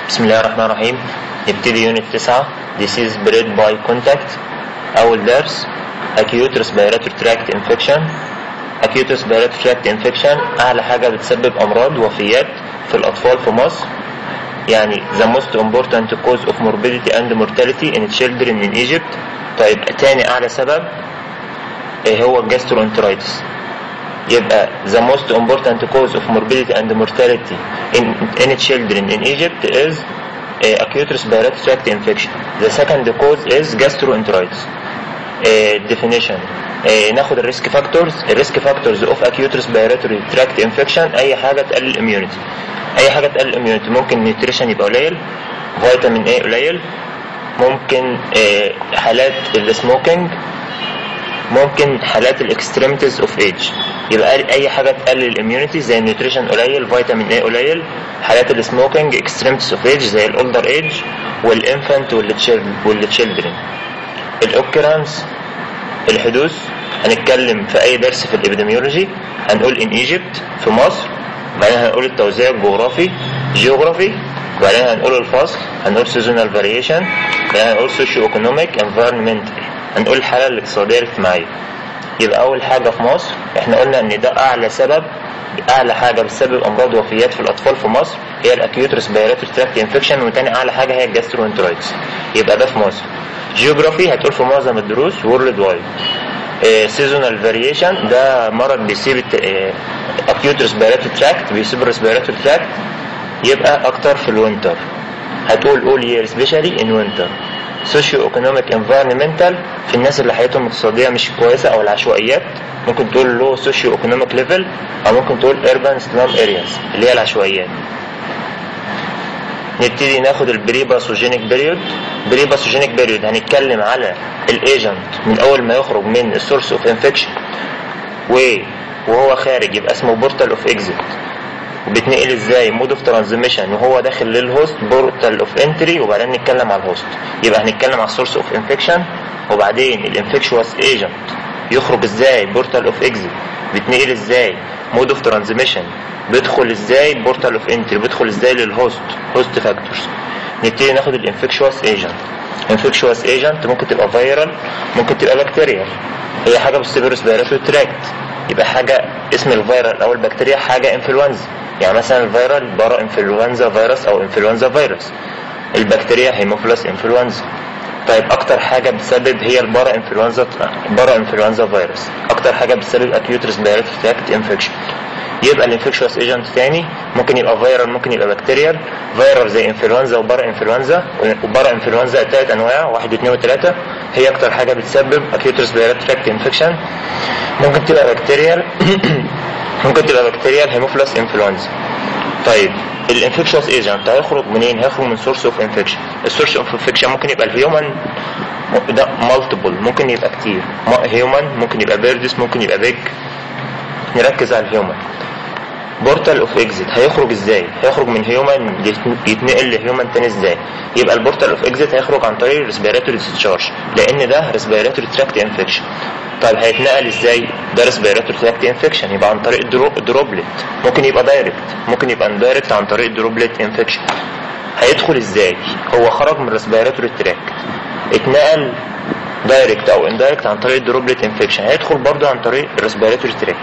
بسم الله الرحمن الرحيم نبتدي يونت 9 Disease spread by contact أول درس Acute Respiratory Tract Infection Acute Respiratory Tract Infection أعلى حاجة بتسبب أمراض وفيات في الأطفال في مصر يعني the most important cause of morbidity and mortality in children in Egypt طيب تاني أعلى سبب إيه هو الجاسترونترايتس يبقى the most important cause of morbidity and mortality in, in children in Egypt is uh, acute respiratory tract infection. The second cause is gastroenteritis. Uh, definition uh, ناخد الريسك فاكتورز الريسك فاكتورز اوف acute respiratory tract infection اي حاجه تقلل الاميونيتي اي حاجه تقلل الاميونيتي ممكن نيوتريشن يبقى قليل فيتامين ايه قليل ممكن uh, حالات السموكينج ممكن حالات الاكستريميتيز اوف ايج يبقى اي حاجه تقلل الاميونيتي زي النيوتريشن قليل فيتامين اي قليل حالات السموكينج اكستريميتيز اوف ايج زي الاولدر ايج والانفانت والتشيلدرن الاوكرانس الحدوث هنتكلم في اي درس في الابيديميولوجي هنقول ان ايجيبت في مصر بعدين هنقول التوزيع الجغرافي جيوغرافي وبعدين هنقول الفصل هنقول سيزونال فاريشن بعدين هنقول سوشيو ايكونوميك انفيرمنتال هنقول الحالة الاقتصادية الاجتماعية يبقى أول حاجة في مصر احنا قلنا إن ده أعلى سبب أعلى حاجة بتسبب أمراض وفيات في الأطفال في مصر هي الأكيوت ريسبيراتوري تراكت انفكشن وتاني أعلى حاجة هي الجاسترونترايتس يبقى ده في مصر جيوغرافي هتقول في معظم الدروس وورلد وايد سيزونال فاريشن ده مرض بيسيب اكيوت ريسبيراتوري تراكت بيسيب الريسبيراتوري تراكت يبقى أكتر في الوينتر هتقول all year especially in winter سوشيو ايكونوميك انفايرمنتال في الناس اللي حياتهم الاقتصاديه مش كويسه او العشوائيات ممكن تقول لو سوشيو ايكونوميك ليفل او ممكن تقول urban سلام ارياز اللي هي العشوائيات نبتدي ناخد البري باثوجينيك بيريود بري باثوجينيك بيريود هنتكلم على الايجنت من اول ما يخرج من السورس اوف انفكشن وهو خارج يبقى اسمه بورتال اوف اكزيت وبتنقل ازاي مود اوف ترانزميشن وهو داخل للهوست بورتال اوف انتري وبعدين نتكلم على الهوست يبقى هنتكلم على السورس اوف انفكشن وبعدين الانفكشوس ايجنت يخرج ازاي بورتال اوف اكزيت بتنقل ازاي مود اوف ترانزميشن بيدخل ازاي بورتال اوف انتري بيدخل ازاي للهوست هوست فاكتورز نبتدي ناخد الانفكشوس ايجنت انفكشوس ايجنت ممكن تبقى فيرال ممكن تبقى بكتيريال هي حاجه بتصيب ريسبيراتوري تراكت يبقى حاجه اسم الفيرال او البكتيريا حاجه انفلونزا يعني مثلا الفيرال بارا انفلونزا فيروس او انفلونزا فيروس البكتيريا هيموفيلوس انفلونزا طيب اكتر حاجه بتسبب هي البارا انفلونزا بارا انفلونزا فيروس اكتر حاجه بتسبب اكيوت ريسبيراتوري تراكت انفكشن يبقى الانفكشوس ايجنت تاني ممكن يبقى فيرال ممكن يبقى بكتيريال فيرال زي انفلونزا وبارا انفلونزا وبارا انفلونزا ثلاث انواع واحد واثنين وثلاثه هي اكتر حاجه بتسبب اكيوت ريسبيراتوري تراكت انفكشن ممكن تبقى بكتيريال ممكن تبقى بكتيريال هيموفيلوس انفلونزا طيب الانفكشوس ايجنت هيخرج منين هيخرج من سورس اوف انفكشن السورس اوف انفكشن ممكن يبقى الهيومن ده مالتيبل ممكن يبقى كتير هيومن ممكن يبقى بيردس ممكن يبقى بيج نركز على الهيومن بورتال اوف اكزيت هيخرج ازاي هيخرج من هيومن يتنقل لهيومن تاني ازاي يبقى البورتال اوف اكزيت هيخرج عن طريق الريسبيراتوري ديسشارج لان ده ريسبيراتوري تراكت انفكشن طيب هيتنقل ازاي ده ريسبيراتوري تراكت انفكشن يبقى عن طريق الدروبلت ممكن يبقى دايركت ممكن يبقى اندايركت عن طريق الدروبلت انفكشن هيدخل ازاي هو خرج من الريسبيراتوري تراكت اتنقل دايركت او اندايركت عن طريق الدروبلت انفكشن هيدخل برضه عن طريق الريسبيراتوري تراكت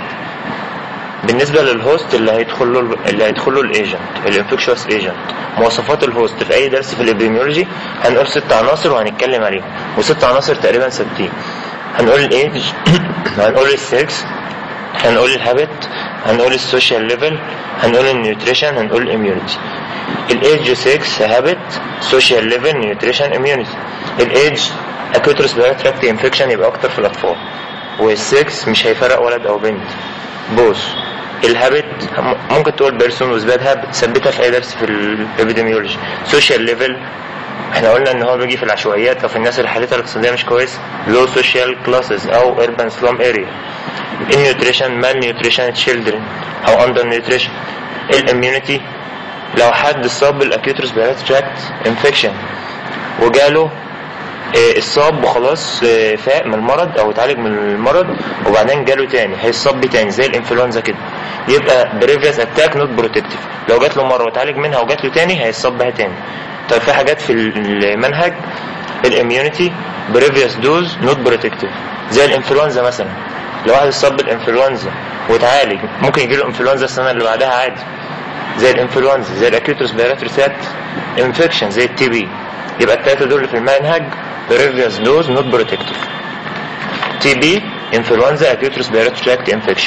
بالنسبه للهوست اللي هيدخل له اللي هيدخل له الايجنت الانفكشوس ايجنت مواصفات الهوست في اي درس في الابيميولوجي هنقول ست عناصر وهنتكلم عليهم وست عناصر تقريبا ثابتين هنقول الايج هنقول السكس هنقول الهابت هنقول السوشيال ليفل هنقول النيوتريشن هنقول الاميونيتي الايج 6 هابت سوشيال ليفل نيوتريشن اميونيتي الايج اكيوت ريسبيراتوري تراكت انفكشن يبقى اكتر في الاطفال والسكس مش هيفرق ولد او بنت بوث الهابت ممكن تقول بيرسون وذ باد هابت ثبتها في اي درس في الابيديميولوجي سوشيال ليفل احنا قلنا ان هو بيجي في العشوائيات او في الناس اللي حالتها الاقتصاديه مش كويسه لو سوشيال كلاسز او urban سلام اريا النيوتريشن مال نيوتريشن تشيلدرن او اندر نيوتريشن الاميونيتي لو حد اصاب بالاكيوت ريسبيراتوري تراكت انفكشن وجاله آه، الصاب وخلاص آه، فاق من المرض او اتعالج من المرض وبعدين جاله تاني هيصاب بيه تاني زي الانفلونزا كده يبقى بريفيوس اتاك نوت بروتكتيف لو جات له مره واتعالج منها وجات له تاني هيصاب بها تاني طيب في حاجات في المنهج الاميونيتي بريفيوس دوز نوت بروتكتيف زي الانفلونزا مثلا لو واحد اتصاب بالانفلونزا واتعالج ممكن يجي له انفلونزا السنه اللي بعدها عادي زي الانفلونزا زي الاكيوت ريسبيراتوري سات انفكشن زي التي بي يبقى الثلاثه دول اللي في المنهج بريفيوس دوز نوت بروتكتيف تي بي انفلونزا اكيوت ريسبيراتوري تراكت انفكشن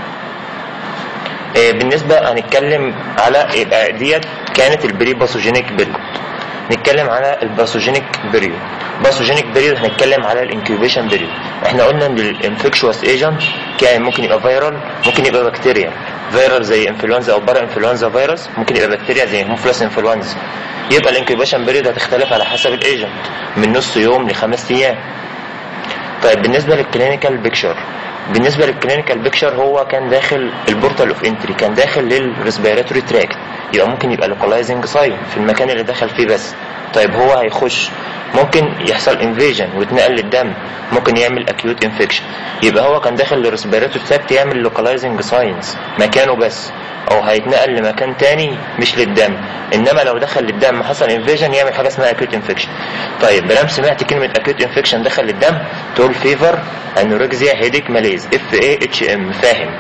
بالنسبه هنتكلم على يبقى ديت كانت البري باثوجينيك بيريود نتكلم على الباثوجينيك بيريود باثوجينيك بيريود هنتكلم على الانكيوبيشن بيريود احنا قلنا ان الانفكشوس ايجنت كان ممكن يبقى فيرال ممكن يبقى بكتيريا فيرال زي انفلونزا او بارا انفلونزا فيروس ممكن يبقى بكتيريا زي هيموفيلس انفلونزا يبقى الانكيوبيشن بيريود هتختلف على حسب الايجنت من نص يوم لخمس ايام طيب بالنسبه للكلينيكال بيكشر بالنسبه للكلينيكال بيكشر هو كان داخل البورتال اوف انتري كان داخل للريسبيراتوري تراكت يبقى ممكن يبقى لوكالايزنج ساين في المكان اللي دخل فيه بس طيب هو هيخش ممكن يحصل انفيجن ويتنقل للدم ممكن يعمل اكيوت انفكشن يبقى هو كان داخل للريسبيراتوري تراكت يعمل لوكالايزنج ساينز مكانه بس او هيتنقل لمكان تاني مش للدم انما لو دخل للدم حصل انفيجن يعمل حاجه اسمها اكيوت انفكشن طيب بلام سمعت كلمه اكيوت انفكشن دخل للدم تقول فيفر انوركسيا هيديك ماليز اف اي اتش ام فاهم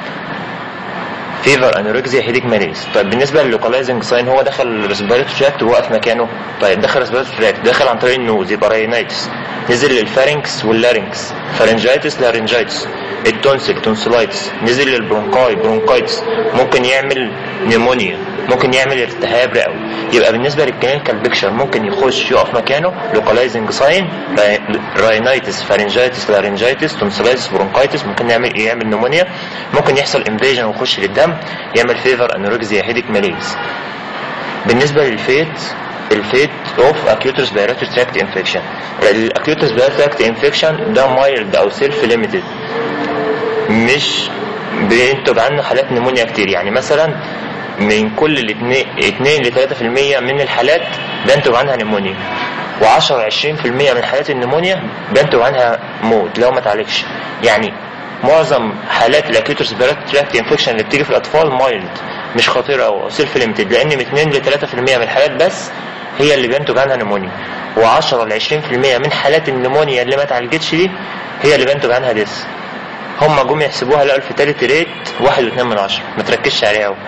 فيفر انوركسيا هيديك ماليز طيب بالنسبه للوكالايزنج ساين هو دخل الريسبيراتوري تراكت ووقف مكانه طيب دخل الريسبيراتوري تراكت دخل عن طريق النوز يبقى راينايتس نزل للفارنكس واللارنكس فارنجايتس لارنجايتس التونسل تونسلايتس نزل للبرونكاي برونكايتس ممكن يعمل نيمونيا ممكن يعمل التهاب رئوي يبقى بالنسبه للكلينيكال بيكشر ممكن يخش يقف مكانه لوكالايزنج ساين راينايتس فارنجايتس لارنجايتس تونسلايتس برونكايتس ممكن يعمل يعمل نيمونيا ممكن يحصل انفيجن ويخش للدم يعمل فيفر انوركسيا هيديك ماليز بالنسبه للفيت الفيت اوف اكيوت ريسبيراتوري تراكت انفكشن الاكيوت ريسبيراتوري تراكت انفكشن ده مايلد او سيلف ليميتد مش بينتج عنه حالات نمونيا كتير يعني مثلا من كل الاثنين 2 ل 3% من الحالات بينتج عنها نمونيا و10 20% من حالات النمونيا بينتج عنها موت لو ما تعالجش يعني معظم حالات الاكيوت ريسبيراتوري تراكت انفكشن اللي بتيجي في الاطفال مايلد مش خطيره او سيلف ليميتد لان من 2 ل 3% من الحالات بس هي اللي بينتج عنها نمونيا و10 ل 20% من حالات النمونيا اللي ما اتعالجتش دي هي اللي بينتج عنها ديس هم جم يحسبوها لقوا الفيتاليتي ريت واحد واتنين من عشرة ما تركزش عليها قوي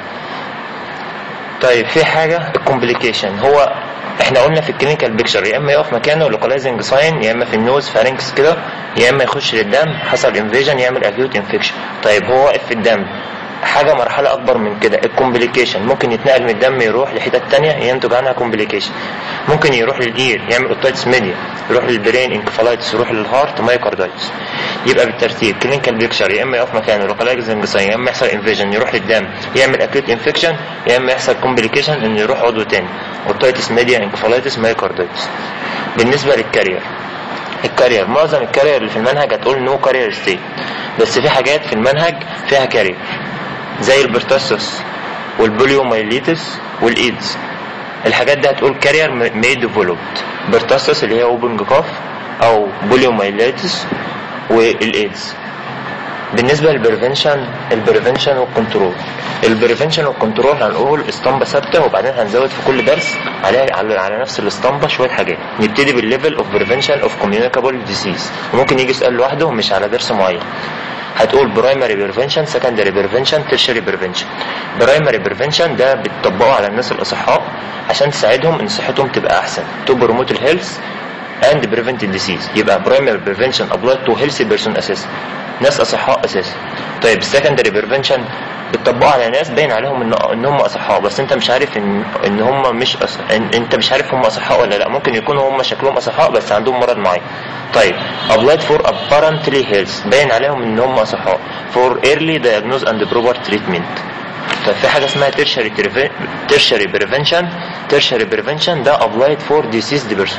طيب في حاجة الكومبليكيشن هو احنا قلنا في الكلينيكال بيكشر يا اما يقف مكانه لوكالايزنج ساين يا اما في النوز فارنكس كده يا اما يخش للدم حصل انفيجن يعمل اكيوت انفكشن طيب هو واقف في الدم حاجة مرحلة أكبر من كده الكومبليكيشن ممكن يتنقل من الدم يروح لحتت تانية ينتج عنها كومبليكيشن ممكن يروح للإير يعمل اوتايتس ميديا يروح للبرين انكفالايتس يروح للهارت مايكاردايتس يبقى بالترتيب كلينيكال بيكشر يا إما يقف مكانه لوكالايزنج ساين يا إما يحصل انفيجن يروح للدم يعمل أكيوت انفكشن يا إما يحصل كومبليكيشن إنه يروح عضو تاني اوتايتس ميديا انكفالايتس مايكاردايتس بالنسبة للكارير الكارير معظم الكارير اللي في المنهج هتقول نو كارير ستيت بس في حاجات في المنهج فيها كارير زي البرتاسوس والبوليومايليتس والايدز الحاجات دي هتقول كارير مي ديفلوبد برتاسوس اللي هي اوبنج كاف او بوليومايليتس والايدز بالنسبه للبريفنشن البريفنشن والكنترول البريفنشن والكنترول هنقول اسطمبه ثابته وبعدين هنزود في كل درس على على, على نفس الاسطمبه شويه حاجات نبتدي بالليفل اوف بريفنشن اوف كوميونيكابل ديزيز وممكن يجي سؤال لوحده مش على درس معين هتقول برايمري بريفنشن سكندري بريفنشن تيرشري بريفنشن برايمري بريفنشن ده بتطبقه على الناس الاصحاء عشان تساعدهم ان صحتهم تبقى احسن تو بروموت الهيلث اند بريفنت الديسيز يبقى برايمري بريفنشن ابلايد تو هيلثي بيرسون اساسا ناس اصحاء اساسا طيب السكندري بريفنشن بتطبقه على ناس باين عليهم ان ان هم اصحاء بس انت مش عارف ان ان هم مش أص... إن انت مش عارف هم اصحاء ولا لا ممكن يكونوا هم شكلهم اصحاء بس عندهم مرض معين طيب applied for apparently health باين عليهم ان هم اصحاء for early diagnosis and proper treatment طيب في حاجه اسمها tertiary tertiary prevention tertiary prevention ده applied for diseased person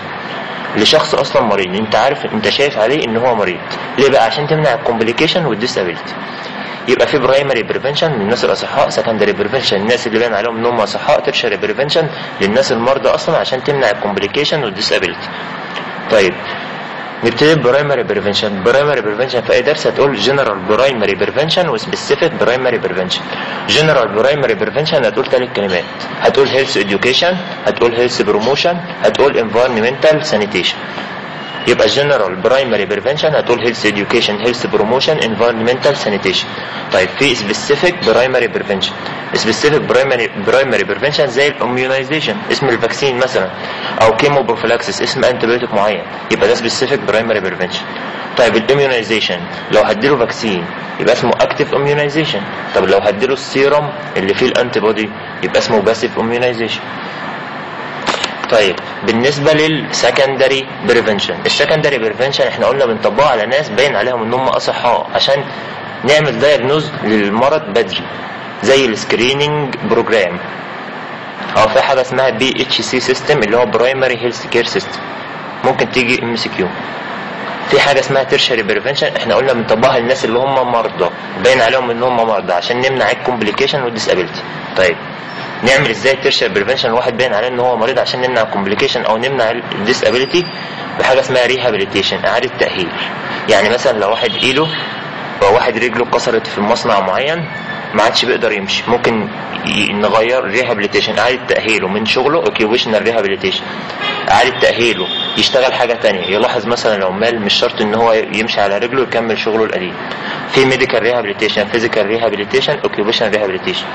لشخص اصلا مريض انت عارف انت شايف عليه ان هو مريض ليه بقى عشان تمنع الكومبليكيشن والديسابيلتي يبقى في برايمري بريفنشن للناس الاصحاء سكندري بريفنشن الناس اللي باين عليهم ان هم اصحاء ترشري بريفنشن للناس المرضى اصلا عشان تمنع الكومبليكيشن والديسابيلتي طيب نبتدي برايمري بريفنشن برايمري بريفنشن في اي درس هتقول جنرال برايمري بريفنشن وسبيسيفيك برايمري بريفنشن جنرال برايمري بريفنشن هتقول ثلاث كلمات هتقول هيلث اديوكيشن هتقول هيلث بروموشن هتقول انفايرمنتال سانيتيشن يبقى جنرال برايمري بريفنشن هتقول هيلث اديوكيشن هيلث بروموشن انفايرمنتال سانيتيشن طيب في سبيسيفيك برايمري بريفنشن سبيسيفيك برايمري برايمري بريفنشن زي الاميونايزيشن اسم الفاكسين مثلا او كيمو بروفيلاكسس اسم انتبيوتيك معين يبقى ده سبيسيفيك برايمري بريفنشن طيب الاميونايزيشن لو هديله فاكسين يبقى اسمه اكتيف اميونايزيشن طب لو هديله السيرم اللي فيه الانتي بودي يبقى اسمه باسيف اميونايزيشن طيب بالنسبه للسكندري بريفنشن السكندري بريفنشن احنا قلنا بنطبقه على ناس باين عليهم ان هم اصحاء عشان نعمل دايجنوز للمرض بدري زي السكريننج بروجرام او في حاجه اسمها بي اتش سي سيستم اللي هو برايمري هيلث كير سيستم ممكن تيجي ام سي كيو في حاجه اسمها تيرشري بريفنشن احنا قلنا بنطبقها للناس اللي هم مرضى باين عليهم ان هم مرضى عشان نمنع الكومبليكيشن والديسابيلتي طيب نعمل ازاي تيرشر بريفنشن الواحد باين عليه ان هو مريض عشان نمنع الكومبليكيشن او نمنع الديسابيلتي بحاجه اسمها ريهابيليتيشن اعاده تاهيل يعني مثلا لو واحد ايده او واحد رجله اتكسرت في مصنع معين ما عادش بيقدر يمشي ممكن ي- نغير ريهابيليتيشن اعاده تاهيله من شغله اوكيوبيشنال ريهابيليتيشن اعاده تاهيله يشتغل حاجه تانية يلاحظ مثلا العمال مش شرط ان هو يمشي على رجله يكمل شغله القديم في ميديكال ريهابيليتيشن فيزيكال ريهابيليتيشن اوكيوبيشنال ريهابيليتيشن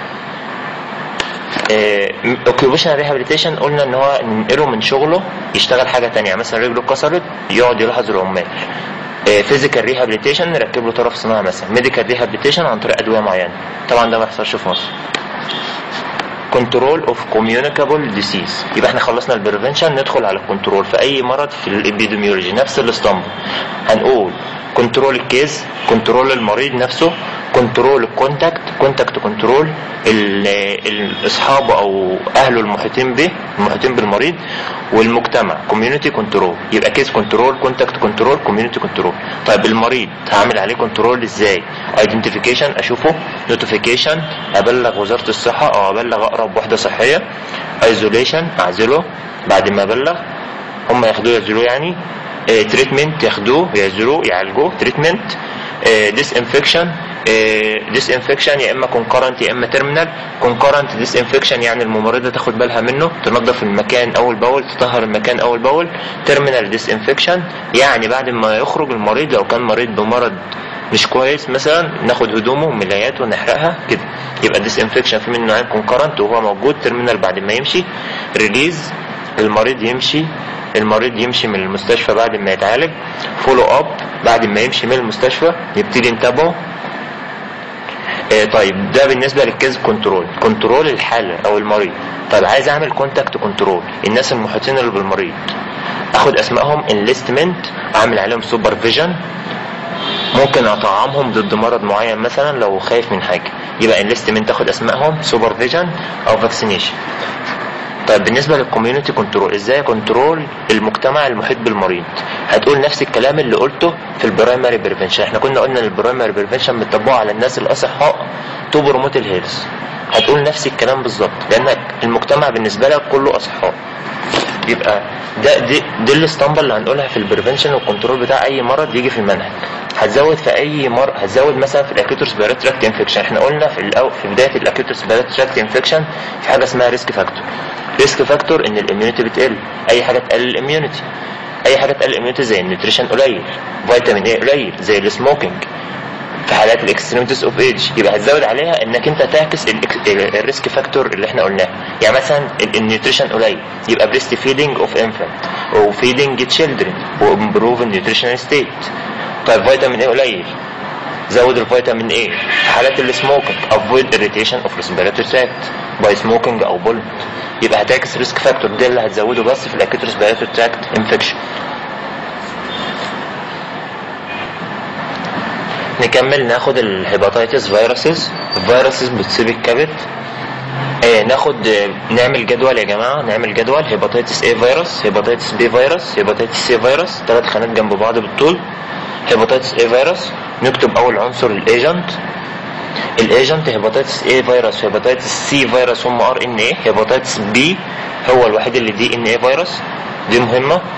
اوكيوبيشنال ريهابيليتيشن قلنا ان هو ننقله من شغله يشتغل حاجه تانية يعني مثلا رجله اتكسرت يقعد يلاحظ العمال فيزيكال ريهابيليتيشن نركب له طرف صناعي مثلا ميديكال ريهابيليتيشن عن طريق ادويه معينه طبعا ده ما بيحصلش في مصر كنترول اوف كوميونيكابل ديسيز يبقى احنا خلصنا البريفنشن ندخل على الكنترول في اي مرض في الابيديميولوجي نفس الاسطمبه هنقول كنترول الكيس كنترول المريض نفسه كنترول الكونتاكت كونتاكت كنترول اصحابه او اهله المحيطين به المحيطين بالمريض والمجتمع كوميونتي كنترول يبقى كيس كنترول كونتاكت كنترول كوميونتي كنترول طيب المريض هعمل عليه كنترول ازاي ايدنتيفيكيشن اشوفه نوتيفيكيشن ابلغ وزاره الصحه او ابلغ اقرب وحده صحيه ايزوليشن اعزله بعد ما ابلغ هم ياخدوه يعزلوه يعني تريتمنت ياخدوه يعزلوه يعالجوه تريتمنت ديس انفكشن ديس انفكشن يا اما كونكرنت يا اما تيرمينال كونكرنت ديس انفكشن يعني الممرضه تاخد بالها منه تنظف المكان اول باول تطهر المكان اول باول تيرمينال ديس انفكشن يعني بعد ما يخرج المريض لو كان مريض بمرض مش كويس مثلا ناخد هدومه وملاياته ونحرقها كده يبقى ديس انفكشن في منه نوعين كونكرنت وهو موجود تيرمينال بعد ما يمشي ريليز المريض يمشي المريض يمشي من المستشفى بعد ما يتعالج فولو اب بعد ما يمشي من المستشفى نبتدي نتابعه آه طيب ده بالنسبه للكيز كنترول كنترول الحاله او المريض طيب عايز اعمل كونتاكت كنترول الناس المحيطين اللي بالمريض اخد اسمائهم انليستمنت اعمل عليهم سوبرفيجن ممكن اطعمهم ضد مرض معين مثلا لو خايف من حاجه يبقى انليستمنت اخد اسمائهم سوبرفيجن او فاكسينيشن طيب بالنسبه للكوميونتي كنترول ازاي كنترول المجتمع المحيط بالمريض هتقول نفس الكلام اللي قلته في البرايمري بريفنشن احنا كنا قلنا ان البرايمري بريفنشن بتطبقه على الناس الاصحاء تو بروموت الهيلث هتقول نفس الكلام بالظبط لانك المجتمع بالنسبه لك كله اصحاء يبقى ده دي, دي الاسطمبه اللي هنقولها في البريفنشن والكنترول بتاع اي مرض يجي في المنهج هتزود في اي مرض هتزود مثلا في الاكيوت ريسبيراتوري تراكت انفكشن احنا قلنا في الأو... في بدايه الاكيوت ريسبيراتوري تراكت انفكشن في حاجه اسمها ريسك فاكتور ريسك فاكتور ان الاميونيتي بتقل اي حاجه تقلل الاميونيتي اي حاجه تقلل الاميونيتي زي النيوتريشن قليل فيتامين اي قليل زي السموكينج في حالات الاكستريميتيز اوف ايج يبقى هتزود عليها انك انت تعكس الريسك فاكتور اللي احنا قلناه يعني مثلا النيوتريشن قليل يبقى بريست فيدنج اوف انفانت وفيدنج تشيلدرن وامبروف النيوتريشنال ستيت طيب فيتامين اي قليل زود الفيتامين اي في حالات السموكينج افويد اريتيشن اوف ريسبيراتوري تراكت باي سموكينج او بولت يبقى هتعكس ريسك فاكتور ده اللي هتزوده بس في الاكيوت ريسبيراتوري تراكت انفكشن نكمل ناخد الهيباتيتس فيروسز الفيروسز بتصيب الكبد ايه ناخد نعمل جدول يا جماعه نعمل جدول هيباتيتس اي فيروس هيباتيتس بي فيروس هيباتيتس سي فيروس ثلاث خانات جنب بعض بالطول هيباتيتس اي فيروس نكتب اول عنصر الايجنت الايجنت هيباتيتس اي فيروس هيباتيتس سي فيروس هم ار ان اي هيباتيتس بي هو الوحيد اللي دي ان اي فيروس دي مهمه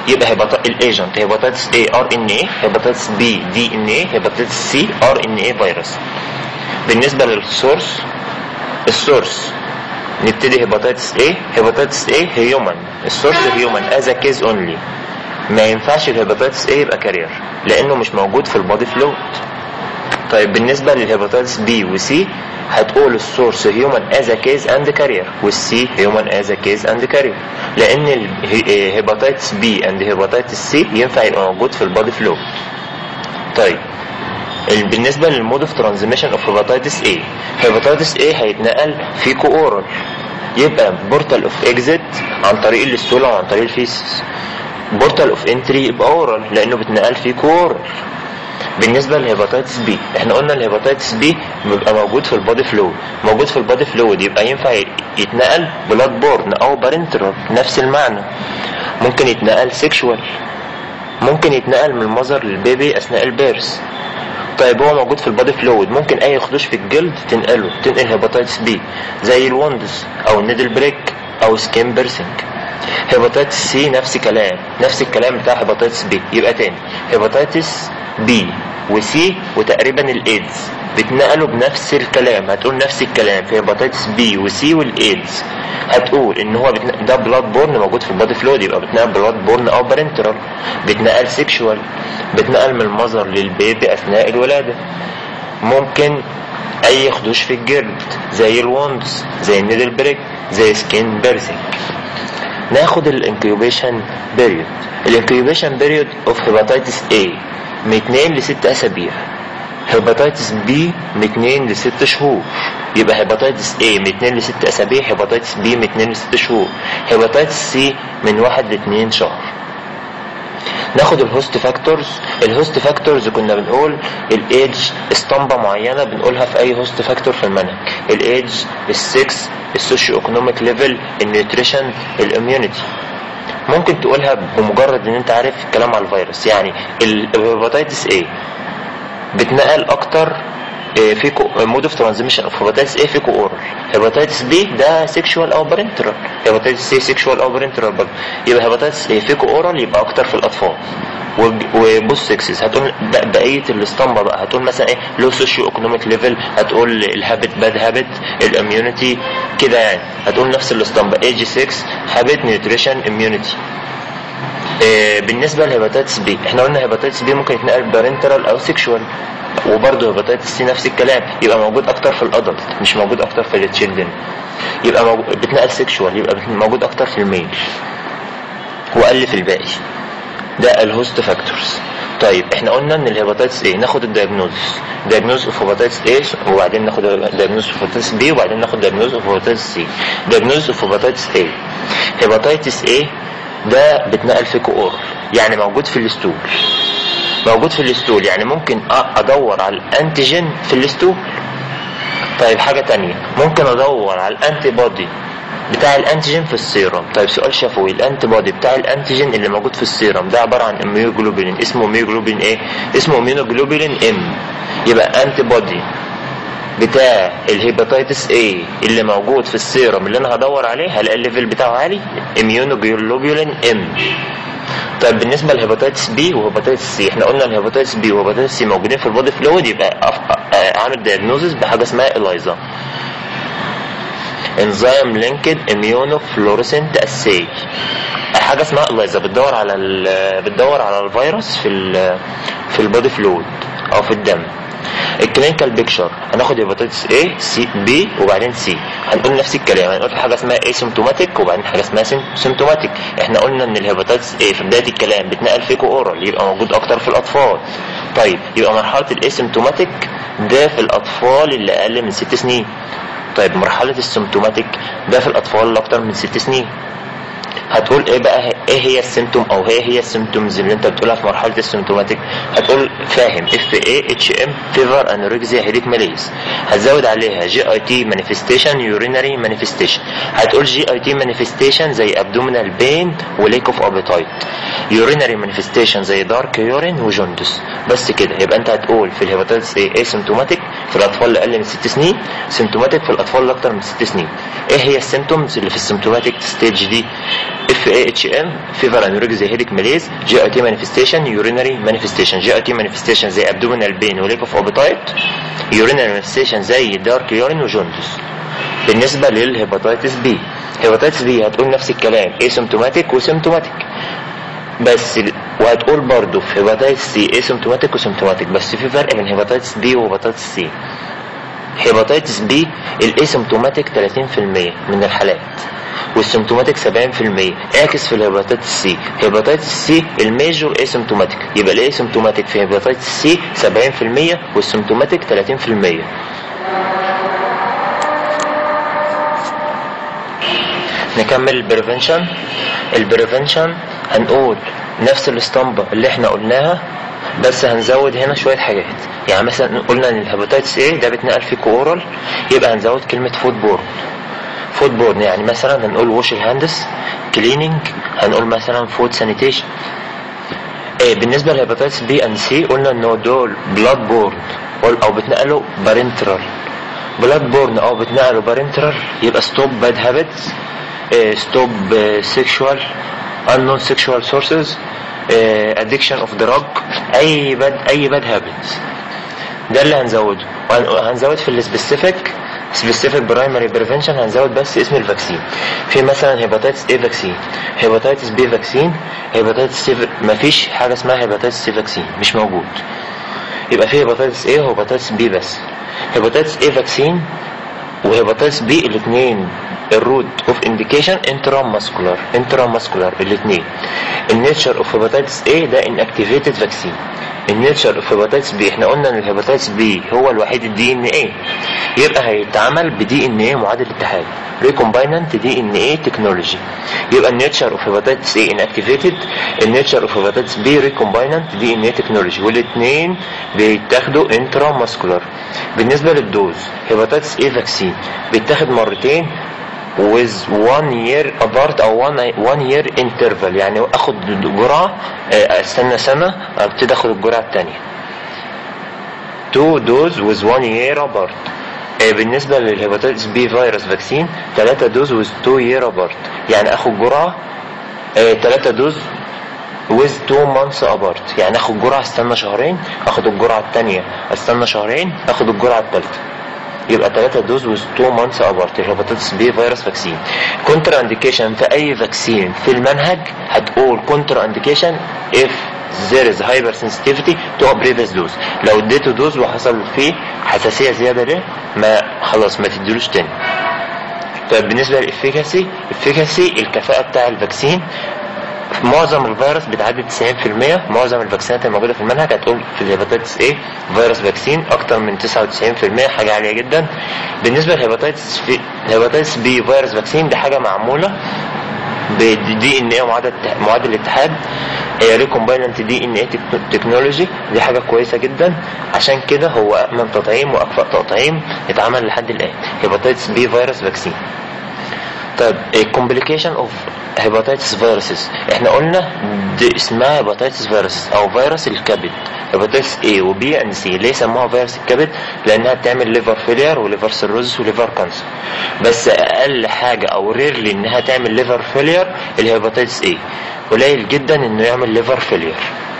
يبقى هيباتا الايجنت هيباتيتس A ار ان اي هيباتيتس B دي ان اي هيباتيتس C ار ان اي فيروس بالنسبه للسورس السورس نبتدي هيباتيتس A هيباتيتس A هيومن السورس هيومن از ا كيز اونلي ما ينفعش الهيباتيتس A يبقى كارير لانه مش موجود في البادي فلويد طيب بالنسبه للهيباتيتس B وسي هتقول السورس هيومن از ا كيز اند كارير والسي هيومن از ا كيز اند كارير لان الهيباتيتس B اند هيباتيتس C ينفع يبقى موجود في البادي فلويد طيب ال- بالنسبه للمود اوف ترانزميشن اوف هيباتيتس A هيباتيتس A هيتنقل في اورال يبقى بورتال اوف اكزيت عن طريق الاستولا وعن طريق الفيسس بورتال اوف انتري يبقى اورال لانه بيتنقل في اورال بالنسبه للهيباتيتس بي احنا قلنا الهيباتيتس بي بيبقى موجود في البادي فلويد موجود في البادي فلويد يبقى ينفع ي- يتنقل بلاد بورن او بارنترال نفس المعنى ممكن يتنقل سيكشوال ممكن يتنقل من المذر للبيبي اثناء البيرث طيب هو موجود في البادي فلويد ممكن اي خدوش في الجلد تنقله تنقل هيباتيتس بي زي الوندز او النيدل بريك او سكين بيرسنج هيباتيتس سي نفس كلام نفس الكلام بتاع هيباتيتس بي يبقى تاني هيباتيتس بي وسي وتقريبا الايدز بيتنقلوا بنفس الكلام هتقول نفس الكلام في هيباتيتس بي وسي والايدز هتقول ان هو بتنقل ده بلاد بورن موجود في البادي فلويد يبقى بتنقل بلاد بورن او بارنترال بيتنقل سيكشوال بيتنقل من المذر للبيبي اثناء الولاده ممكن اي خدوش في الجلد زي الوندز زي النيدل بريك زي سكين بيرسينج ناخد الانكيوبيشن بيريود الانكيوبيشن بيريود اوف هيباتيتس A من 2 ل 6 اسابيع هيباتيتس B من 2 ل 6 شهور يبقى هيباتيتس A من 2 ل 6 اسابيع هيباتيتس B من 2 ل 6 شهور هيباتيتس C من 1 ل 2 شهر ناخد الهوست فاكتورز الهوست فاكتورز كنا بنقول الايدج اسطمبه معينه بنقولها في اي هوست فاكتور في المنهج الايدج السكس السوشيو ايكونوميك ليفل النيوتريشن الاميونيتي ممكن تقولها بمجرد ان انت عارف الكلام على الفيروس يعني الهيباتيتس A بتنقل اكتر إيه، فيكو مود اوف ترانزميشن اوف هيباتيتس A فيكو اورال هيباتيتس B ده سيكشوال او بارنترال هيباتيتس C سيكشوال او بارنترال برضه يبقى هيباتيتس A فيكو اورال يبقى اكتر في الاطفال وب- وبوست سكسز هتقول ب- بقيه الاسطمبه بقى هتقول مثلا ايه لو سوشيو ايكونوميك ليفل هتقول الهابت باد هابت الاميونيتي كده يعني هتقول نفس الاسطمبه ايج 6 هابت نيوتريشن اميونيتي آه، بالنسبه لهيباتيتس بي احنا قلنا هيباتيتس بي ممكن يتنقل بارنترال او سيكشوال وبرضه هيباتيتس سي نفس الكلام يبقى موجود اكتر في الادلت مش موجود اكتر في التشيلدرن يبقى موجود بتنقل سيكشوال يبقى بت- موجود اكتر في الميل واقل في الباقي ده الهوست فاكتورز طيب احنا قلنا ان الهيباتيتس ايه ناخد الدايجنوز دايجنوز اوف هيباتيتس ايه وبعدين ناخد دايجنوز اوف هيباتيتس بي وبعدين ناخد دايجنوز اوف هيباتيتس سي دايجنوز اوف هيباتيتس ايه هيباتيتس ايه ده بتنقل فيكو اورال يعني موجود في الستول موجود في الستول يعني ممكن أ- ادور على الانتيجين في الستول طيب حاجة تانية ممكن ادور على الانتي بودي بتاع الانتيجين في السيرم طيب سؤال شفوي الانتي بودي بتاع الانتيجين اللي موجود في السيرم ده عبارة عن اميوجلوبولين اسمه اميوجلوبولين ايه اسمه اميوجلوبولين ام يبقى انتي بودي بتاع الهيباتيتس A اللي موجود في السيرم اللي انا هدور عليه هلاقي الليفل بتاعه عالي اميونوجلوبولين ام طيب بالنسبه للهيباتيتس بي وهيباتيتس سي احنا قلنا الهيباتيتس بي وهيباتيتس سي موجودين في البودي فلويد يبقى أف... آه، عامل دايجنوزس بحاجه اسمها اليزا انزيم لينكد اميونوفلوريسنت اساي حاجه اسمها اليزا بتدور على ال... بتدور على الفيروس في ال... في البودي فلويد او في الدم الكلينيكال بيكشر هناخد هيباتيتس A سي بي وبعدين سي هنقول نفس الكلام هنقول في حاجه اسمها اسيمتوماتيك وبعدين حاجه اسمها سيمتوماتيك احنا قلنا ان الهيباتيتس A في بدايه الكلام بتنقل فيكو اورال يبقى موجود اكتر في الاطفال طيب يبقى مرحله الاسيمتوماتيك ده في الاطفال اللي اقل من ست سنين طيب مرحله السيمتوماتيك ده في الاطفال اللي اكتر من ست سنين هتقول ايه بقى ايه هي السيمتوم او ايه هي السيمتومز اللي انت بتقولها في مرحله السيمتوماتيك هتقول فاهم اف اي اتش ام فيفر انوركسيا هيديك ماليز هتزود عليها جي اي تي مانيفستيشن يورينري مانيفستيشن هتقول جي اي تي مانيفستيشن زي ابدومينال بين وليك اوف ابيتايت يورينري مانيفستيشن زي دارك يورين وجوندس بس كده يبقى انت هتقول في الهيباتيتس ايه اسيمتوماتيك في الاطفال اللي اقل من ست سنين سيمتوماتيك في الاطفال اللي اكتر من ست سنين ايه هي السيمتومز اللي في السيمتوماتيك ستيج دي اف اي اتش ام فيفر انوركسيا هيديك ماليز جي اي تي مانيفستيشن يورينري مانيفستيشن جي اي تي مانيفستيشن زي ابدومينال بين وليك اوف ابيتايت يورينري مانيفستيشن زي دارك يورين وجوندس بالنسبه للهيباتيتس بي هيباتيتس بي هتقول نفس الكلام اسيمتوماتيك وسيمتوماتيك بس ال- وهتقول برضه في هيباتيتس سي اسيمتوماتيك وسيمتوماتيك بس في فرق بين هيباتيتس بي وهيباتيتس سي هيباتيتس بي الاسيمتوماتيك 30% من الحالات والسيمتوماتيك 70% اعكس في الهيباتيتس سي هيباتيتس سي الميجور اسيمتوماتيك يبقى الاسيمتوماتيك في هيباتيتس سي 70% والسيمتوماتيك 30% نكمل البريفنشن البريفنشن هنقول نفس الاسطمبة اللي احنا قلناها بس هنزود هنا شوية حاجات يعني مثلا قلنا ان الهيباتيتس ايه ده بيتنقل فيه اورال يبقى هنزود كلمة فود بورن فود بورن يعني مثلا هنقول ووش الهاندس كليننج هنقول مثلا فود سانيتيشن إيه بالنسبة للهيباتيتس بي اند سي قلنا ان هو دول بلاد بورن او بتنقلوا بارنترال بلاد بورن او بتنقلوا بارنترال يبقى ستوب باد هابتس ستوب سيكشوال unknown sexual sources uh, addiction of drug اي باد اي باد هابتس ده اللي هنزوده وهن- هنزود في السبيسيفيك سبيسيفيك برايمري بريفنشن هنزود بس اسم الفاكسين في مثلا هيباتيتس اي فاكسين هيباتيتس بي فاكسين هيباتيتس سي مفيش حاجه اسمها هيباتيتس سي فاكسين مش موجود يبقى في هيباتيتس ايه وهيباتيتس بي بس هيباتيتس ايه فاكسين وهيباتيتس بي الاثنين الروت اوف انديكيشن انترا ماسكولار انترا ماسكولار الاثنين النيتشر اوف هيباتيتس ايه ده انكتيفيتد فاكسين النيتشر اوف هيباتيتس بي احنا قلنا ان الهيباتيتس بي هو الوحيد الدي ان ايه يبقى هيتعمل بدي ان ايه معادل اتحاد ريكومبايننت دي ان ايه تكنولوجي يبقى النيتشر اوف هيباتيتس ايه انكتيفيتد النيتشر اوف هيباتيتس بي ريكومبايننت دي ان ايه تكنولوجي والاثنين بيتاخدوا انترا ماسكولار بالنسبه للدوز هيباتيتس ايه فاكسين بيتاخد مرتين with one year apart او one, one year interval يعني اخد جرعة آه، استنى سنة ابتدي اخد الجرعة التانية two dose with one year apart آه، بالنسبة للهيباتيتس بي فيروس فاكسين 3 دوز with 2 year apart يعني اخد جرعة 3 دوز with 2 months apart يعني اخد جرعة استنى شهرين اخد الجرعة التانية استنى شهرين اخد الجرعة التالتة يبقى 3 دوز with 2 months apart الهيباتيتس بي فيروس فاكسين كونترا انديكيشن في اي فاكسين في المنهج هتقول كونترا انديكيشن if there is hypersensitivity to a previous dose لو اديته دوز وحصل فيه حساسية زيادة ليه ما خلاص ما تديلوش تاني طيب بالنسبة للإفيكاسي الإفيكاسي الكفاءة بتاع الفاكسين في معظم الفيروس بتعدي 90% معظم الفاكسينات الموجوده في المنهج هتقول في الهيباتيتس ايه فيروس فاكسين اكتر من 99% حاجه عاليه جدا بالنسبه للهيباتيتس في الهيباتيتس بي فيروس فاكسين دي حاجه معموله بدي ان ايه معادله معادل الاتحاد هي ريكومبايننت دي ان ايه تكنولوجي دي حاجه كويسه جدا عشان كده هو امن تطعيم واكفأ تطعيم اتعمل لحد الان هيباتيتس بي فيروس فاكسين طيب الكومبليكيشن اوف هيباتيتس فيروسز احنا قلنا دي اسمها هيباتيتس فيروس او فيروس الكبد هيباتيتس A وبي اند سي ليه سموها فيروس الكبد لانها بتعمل ليفر فيلير وليفر سيروزس وليفر كانسر بس اقل حاجه او ريرلي انها تعمل ليفر فيلير الهيباتيتس A قليل جدا انه يعمل ليفر فيلير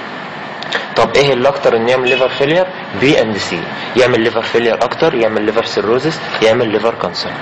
طب ايه اللي اكتر انه يعمل ليفر فيلير بي اند سي يعمل ليفر فيلير اكتر يعمل ليفر سيروزس يعمل ليفر كانسر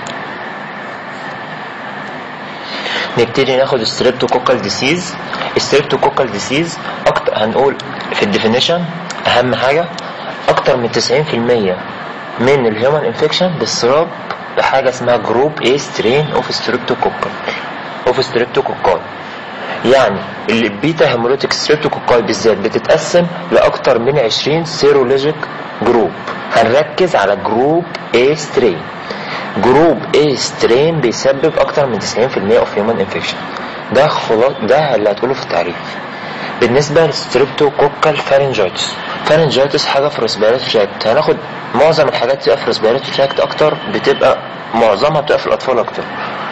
نبتدي ناخد ستريبتوكوكال ديسيز ستريبتوكوكال ديسيز اكتر هنقول في الديفينيشن اهم حاجه اكتر من 90% من الهيومن انفكشن باضطراب بحاجه اسمها جروب اي سترين اوف ستريبتوكوكال اوف ستريبتوكوكال يعني البيتا هيموليتيك ستريبتوكوكاي بالذات بتتقسم لاكتر من 20 سيرولوجيك جروب هنركز على جروب A سترين جروب A سترين بيسبب اكتر من 90% اوف هيومن انفكشن ده خلاص ده اللي هتقوله في التعريف بالنسبه للستريبتوكوكال فارنجايتس فارنجايتس حاجه في الريسبيراتوري تراكت هناخد معظم الحاجات تبقى في الريسبيراتوري تراكت اكتر بتبقى معظمها بتبقى في الاطفال اكتر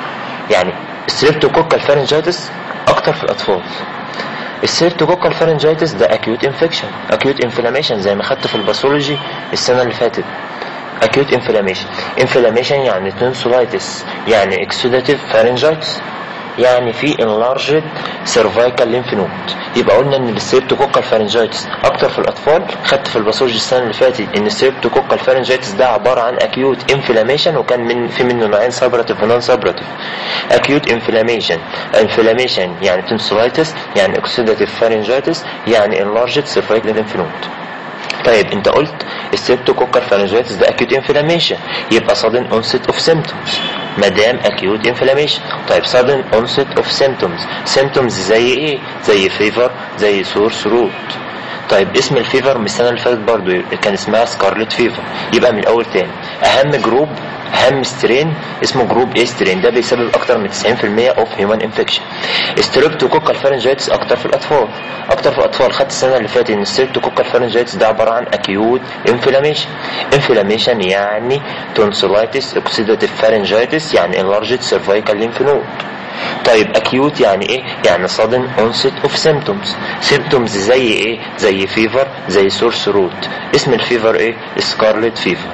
يعني الستريبتوكوكال فارنجايتس اكتر في الاطفال السيرتوكوكال فارنجايتس ده اكيوت انفكشن اكيوت انفلاميشن زي ما خدت في الباثولوجي السنه اللي فاتت acute inflammation inflammation يعني tonsillitis يعني exudative pharyngitis يعني في enlarged cervical lymph node يبقى قلنا ان السيرتوكوكال فارنجايتس اكتر في الاطفال خدت في الباثولوجي السنه اللي فاتت ان السيرتوكوكال فارنجايتس ده عباره عن acute inflammation وكان من في منه نوعين سابراتيف ونون سابراتيف acute inflammation inflammation يعني tonsillitis يعني exudative pharyngitis يعني enlarged cervical lymph node طيب انت قلت السيبتوكوكال فارنجيتس ده اكيوت انفلاميشن يبقى sudden onset of symptoms ما دام اكيوت انفلاميشن طيب sudden onset of symptoms symptoms زي ايه زي فيفر زي سور ثروت طيب اسم الفيفر من السنه اللي فاتت برضو كان اسمها سكارلت فيفر يبقى من الاول تاني اهم جروب اهم سترين اسمه جروب اي سترين ده بيسبب اكتر من 90% اوف هيومن انفكشن ستريبتوكوكال فارنجيتس اكتر في الاطفال اكتر في الاطفال خدت السنه اللي فاتت ان ستريبتوكوكال فارنجيتس ده عباره عن اكيوت انفلاميشن انفلاميشن يعني تونسيلايتس اوكسيداتيف فارنجيتس يعني انلارجد سيرفايكال ليمف نود طيب اكيوت يعني ايه يعني sudden onset of symptoms symptoms زي ايه زي فيفر زي سور ثروت اسم الفيفر ايه سكارلت فيفر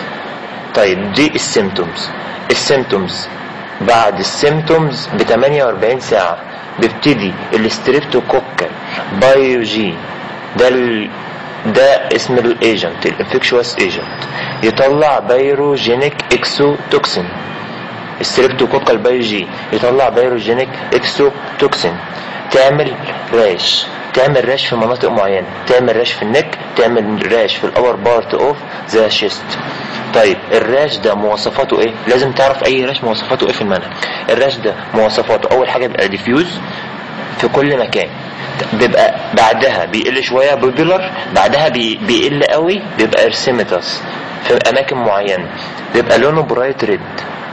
طيب دي السيمتومز السيمتومز بعد السيمتومز ب 48 ساعة بيبتدي الستريبتوكوكال بايوجين ده ال... ده اسم الايجنت الانفكشوس ايجنت يطلع بايروجينيك اكسوتوكسين الستريبتوكوكال بايوجين يطلع بايروجينيك اكسوتوكسين تعمل راش تعمل راش في مناطق معينه تعمل راش في النك تعمل راش في الاور بارت اوف ذا شيست طيب الراش ده مواصفاته ايه لازم تعرف اي راش مواصفاته ايه في المنهج الراش ده مواصفاته اول حاجه بيبقى ديفيوز في كل مكان بيبقى بعدها بيقل شويه بوبيلر بعدها بي بيقل قوي بيبقى ارسيمتاس في اماكن معينه بيبقى لونه برايت ريد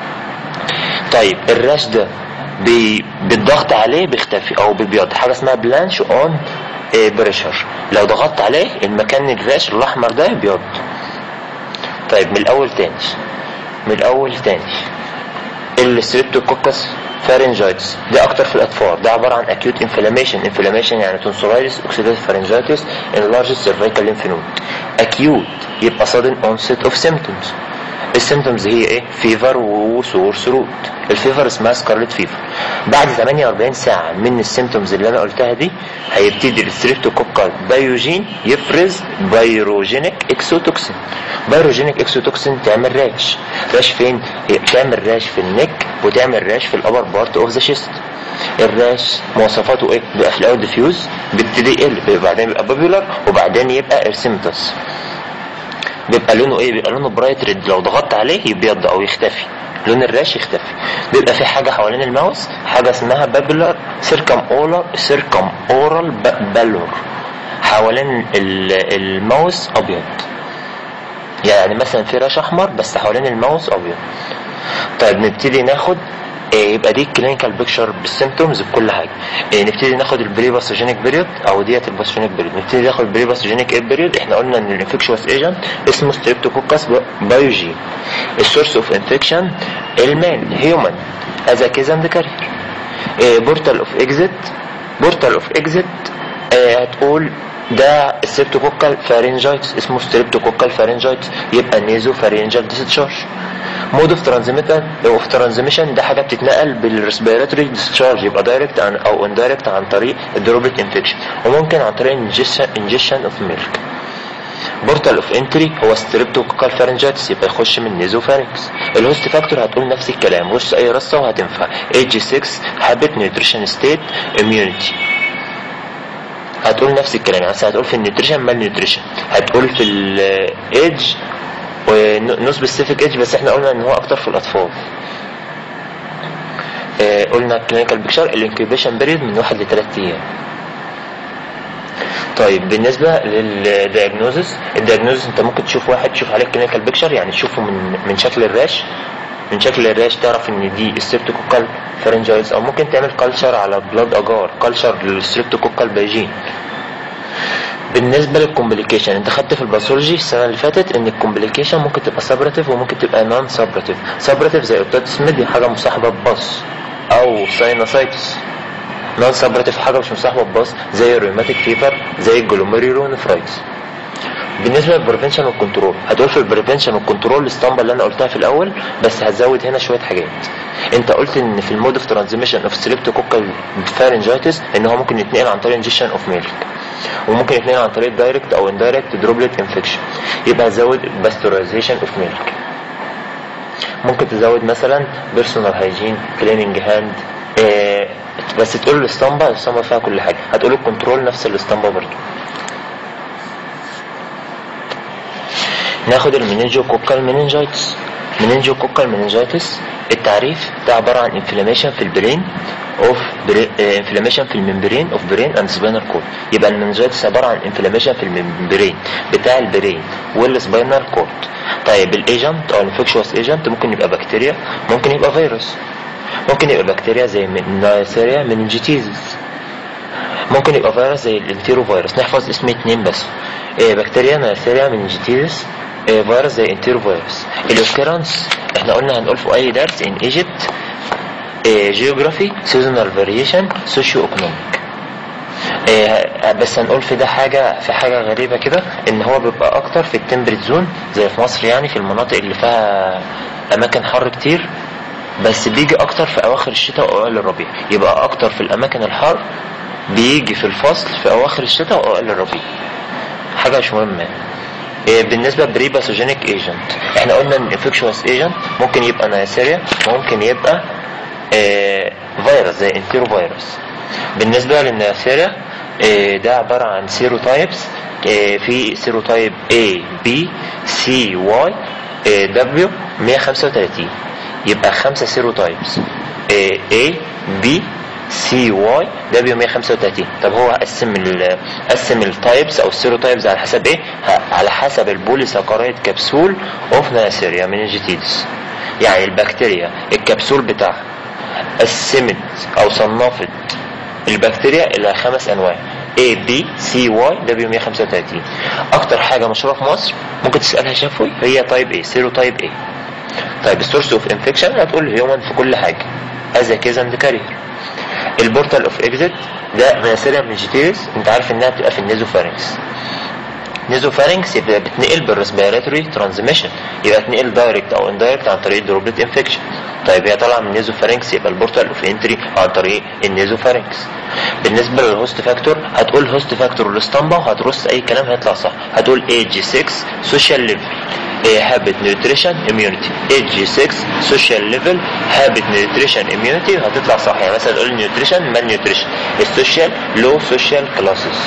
طيب الراش ده بي بالضغط عليه بيختفي او بيبيض حاجه اسمها بلانش اون بريشر لو ضغطت عليه المكان الراش الاحمر ده بيض طيب من الاول تاني من الاول تاني الستريبتوكوكس فارنجايتس ده اكتر في الاطفال ده عباره عن acute inflammation inflammation يعني tonsilitis oxidative pharyngitis enlarged cervical lymph node acute يبقى sudden onset of symptoms السيمتومز هي ايه فيفر وسور ثروت الفيفر اسمها سكارلت فيفر بعد 48 ساعه من السيمتومز اللي انا قلتها دي هيبتدي الستريبتوكوكال بايوجين يفرز بايروجينيك اكسوتوكسين بايروجينيك اكسوتوكسين تعمل راش راش فين تعمل راش في النك وتعمل راش في الابر بارت اوف ذا شيست الراش مواصفاته ايه بيبقى في الاول ديفيوز بيبتدي يقل بعدين بيبقى بابيولار وبعدين يبقى ارسيمتس بيبقى لونه ايه بيبقى لونه برايت ريد لو ضغطت عليه يبيض او يختفي لون الراش يختفي بيبقى في حاجه حوالين الماوس حاجه اسمها بابلر سيركم اولر سيركم اورال بالور حوالين الماوس ابيض يعني مثلا في راش احمر بس حوالين الماوس ابيض طيب نبتدي ناخد إيه يبقى دي الكلينيكال بيكتشر بالسيمتومز بكل حاجه إيه نبتدي ناخد البري باثوجينيك بيريود او ديت الباثوجينيك بيريود نبتدي ناخد البري باثوجينيك بيريود احنا قلنا ان الانفكشوس ايجنت اسمه ستريبتوكوكس بايوجين السورس اوف انفكشن المان هيومن از كيز اند كارير بورتال اوف اكزيت بورتال اوف اكزيت هتقول ده السيبتوكوكال فارنجايتس اسمه ستريبتوكوكال فارنجايتس يبقى نيزو فارنجال ديسشارج مود اوف ترانزميشن اوف ترانزميشن ده حاجه بتتنقل بالريسبيراتوري ديسشارج يبقى دايركت عن او اندايركت عن طريق الدروبلت انفكشن وممكن عن طريق انجيشن اوف ميلك بورتال اوف انتري هو ستريبتوكوكال فارنجايتس يبقى يخش من نيزو فارنكس الهوست فاكتور هتقول نفس الكلام رص اي رصه وهتنفع ايج 6 هابت نيوتريشن ستيت اميونيتي هتقول نفس الكلام يعني هتقول في النيوتريشن مال نيوتريشن هتقول في الايدج ونو سبيسيفيك ايدج بس احنا قلنا ان هو اكتر في الاطفال اه قلنا كلينيكال بيكشر الانكيوبيشن بيريد من واحد لثلاث ايام طيب بالنسبه للدياجنوزس الدياجنوزس انت ممكن تشوف واحد تشوف عليه كلينيكال بيكشر يعني تشوفه من من شكل الراش من شكل الراش تعرف ان دي السيبتوكوكال فارنجايتس او ممكن تعمل كلشر على بلاد اجار كلشر للستريبتوكوكال بايجين بالنسبه للكومبليكيشن انت خدت في الباثولوجي السنه اللي فاتت ان الكومبليكيشن ممكن تبقى سابراتيف وممكن تبقى نون سابراتيف سابراتيف زي اوتاتس دي حاجه مصاحبه بباص او ساينوسايتس نون سابراتيف حاجه مش مصاحبه بباص زي الروماتيك فيفر زي الجلوميريرونفرايتس بالنسبه للبريفنشن والكنترول هتقول في البريفنشن والكنترول الاسطمبه اللي انا قلتها في الاول بس هزود هنا شويه حاجات انت قلت ان في المود اوف ترانزميشن اوف ستريبتوكوكال فارنجايتس ان هو ممكن يتنقل عن طريق انجكشن اوف ميلك وممكن يتنقل عن طريق دايركت او اندايركت دروبلت انفكشن يبقى هزود باستورايزيشن اوف ميلك ممكن تزود مثلا بيرسونال هايجين كليننج هاند آه بس تقول الاسطمبه الاسطمبه فيها كل حاجه هتقول الكنترول نفس الاسطمبه برضو ناخد المننجو كوكال مننجايتس مننجو كوكال مننجايتس التعريف ده عباره عن انفلاميشن في البرين اوف انفلاميشن في الممبرين اوف برين اند سباينال كورد يبقى المننجايتس عباره عن انفلاميشن في الممبرين بتاع البرين والسباينال كورد طيب الايجنت او الانفكشوس ايجنت ممكن يبقى بكتيريا ممكن يبقى فيروس ممكن يبقى بكتيريا زي نايسيريا مننجيتيزس ممكن يبقى فيروس زي الانتيرو فيروس نحفظ اسم اتنين بس إيه بكتيريا نايسيريا مننجيتيزس إيه فيروس زي انتيرو فيروس الاوكيرانس احنا قلنا هنقول في اي درس ان ايجيبت جيوغرافي سيزونال فاريشن سوشيو ايكونوميك إيه بس هنقول في ده حاجة في حاجة غريبة كده ان هو بيبقى اكتر في التمبريت زون زي في مصر يعني في المناطق اللي فيها اماكن حر كتير بس بيجي اكتر في اواخر الشتاء واوائل الربيع يبقى اكتر في الاماكن الحر بيجي في الفصل في اواخر الشتاء واوائل الربيع حاجة مش مهمة إيه بالنسبة بري باثوجينيك ايجنت احنا قلنا ان انفكشوس ايجنت ممكن يبقى نيسيريا ممكن يبقى إيه فيروس زي انتيرو فيروس بالنسبة للنيسيريا إيه ده عبارة عن سيروتايبس إيه في سيروتايب A B C Y إيه W 135 يبقى خمسة سيروتايبس إيه A B سي واي دبليو 135 طب هو قسم ال قسم التايبس او السيروتايبس على حسب ايه؟ على حسب البوليساكرايد كبسول اوف نيسيريا مننجيتيدس يعني البكتيريا الكبسول بتاعها قسمت او صنفت البكتيريا الى خمس انواع A B C Y W 135 اكتر حاجه مشهوره في مصر ممكن تسالها شفوي هي تايب A سيروتايب A طيب السورس اوف انفكشن هتقول هيومن في كل حاجه از كيز اند كارير البورتال اوف اكزيت ده مناسيريا منجيتيريس انت عارف انها بتبقى في النيزوفارينكس نيزوفارينكس يبقى بتنقل بالريسبيراتوري ترانزميشن يبقى تنقل دايركت او اندايركت عن طريق الدروبلت انفكشن طيب هي طالعه من النيزوفارينكس يبقى البورتال اوف انتري عن طريق النيزوفارينكس بالنسبه للهوست فاكتور هتقول هوست فاكتور الاسطمبه وهترص اي كلام هيطلع صح هتقول ايج 6 سوشيال ليفل هابت نيوتريشن اميونيتي ايج 6 سوشيال ليفل هابت نيوتريشن اميونيتي هتطلع صح يعني مثلا تقول نيوتريشن مان نيوتريشن السوشيال لو سوشيال كلاسز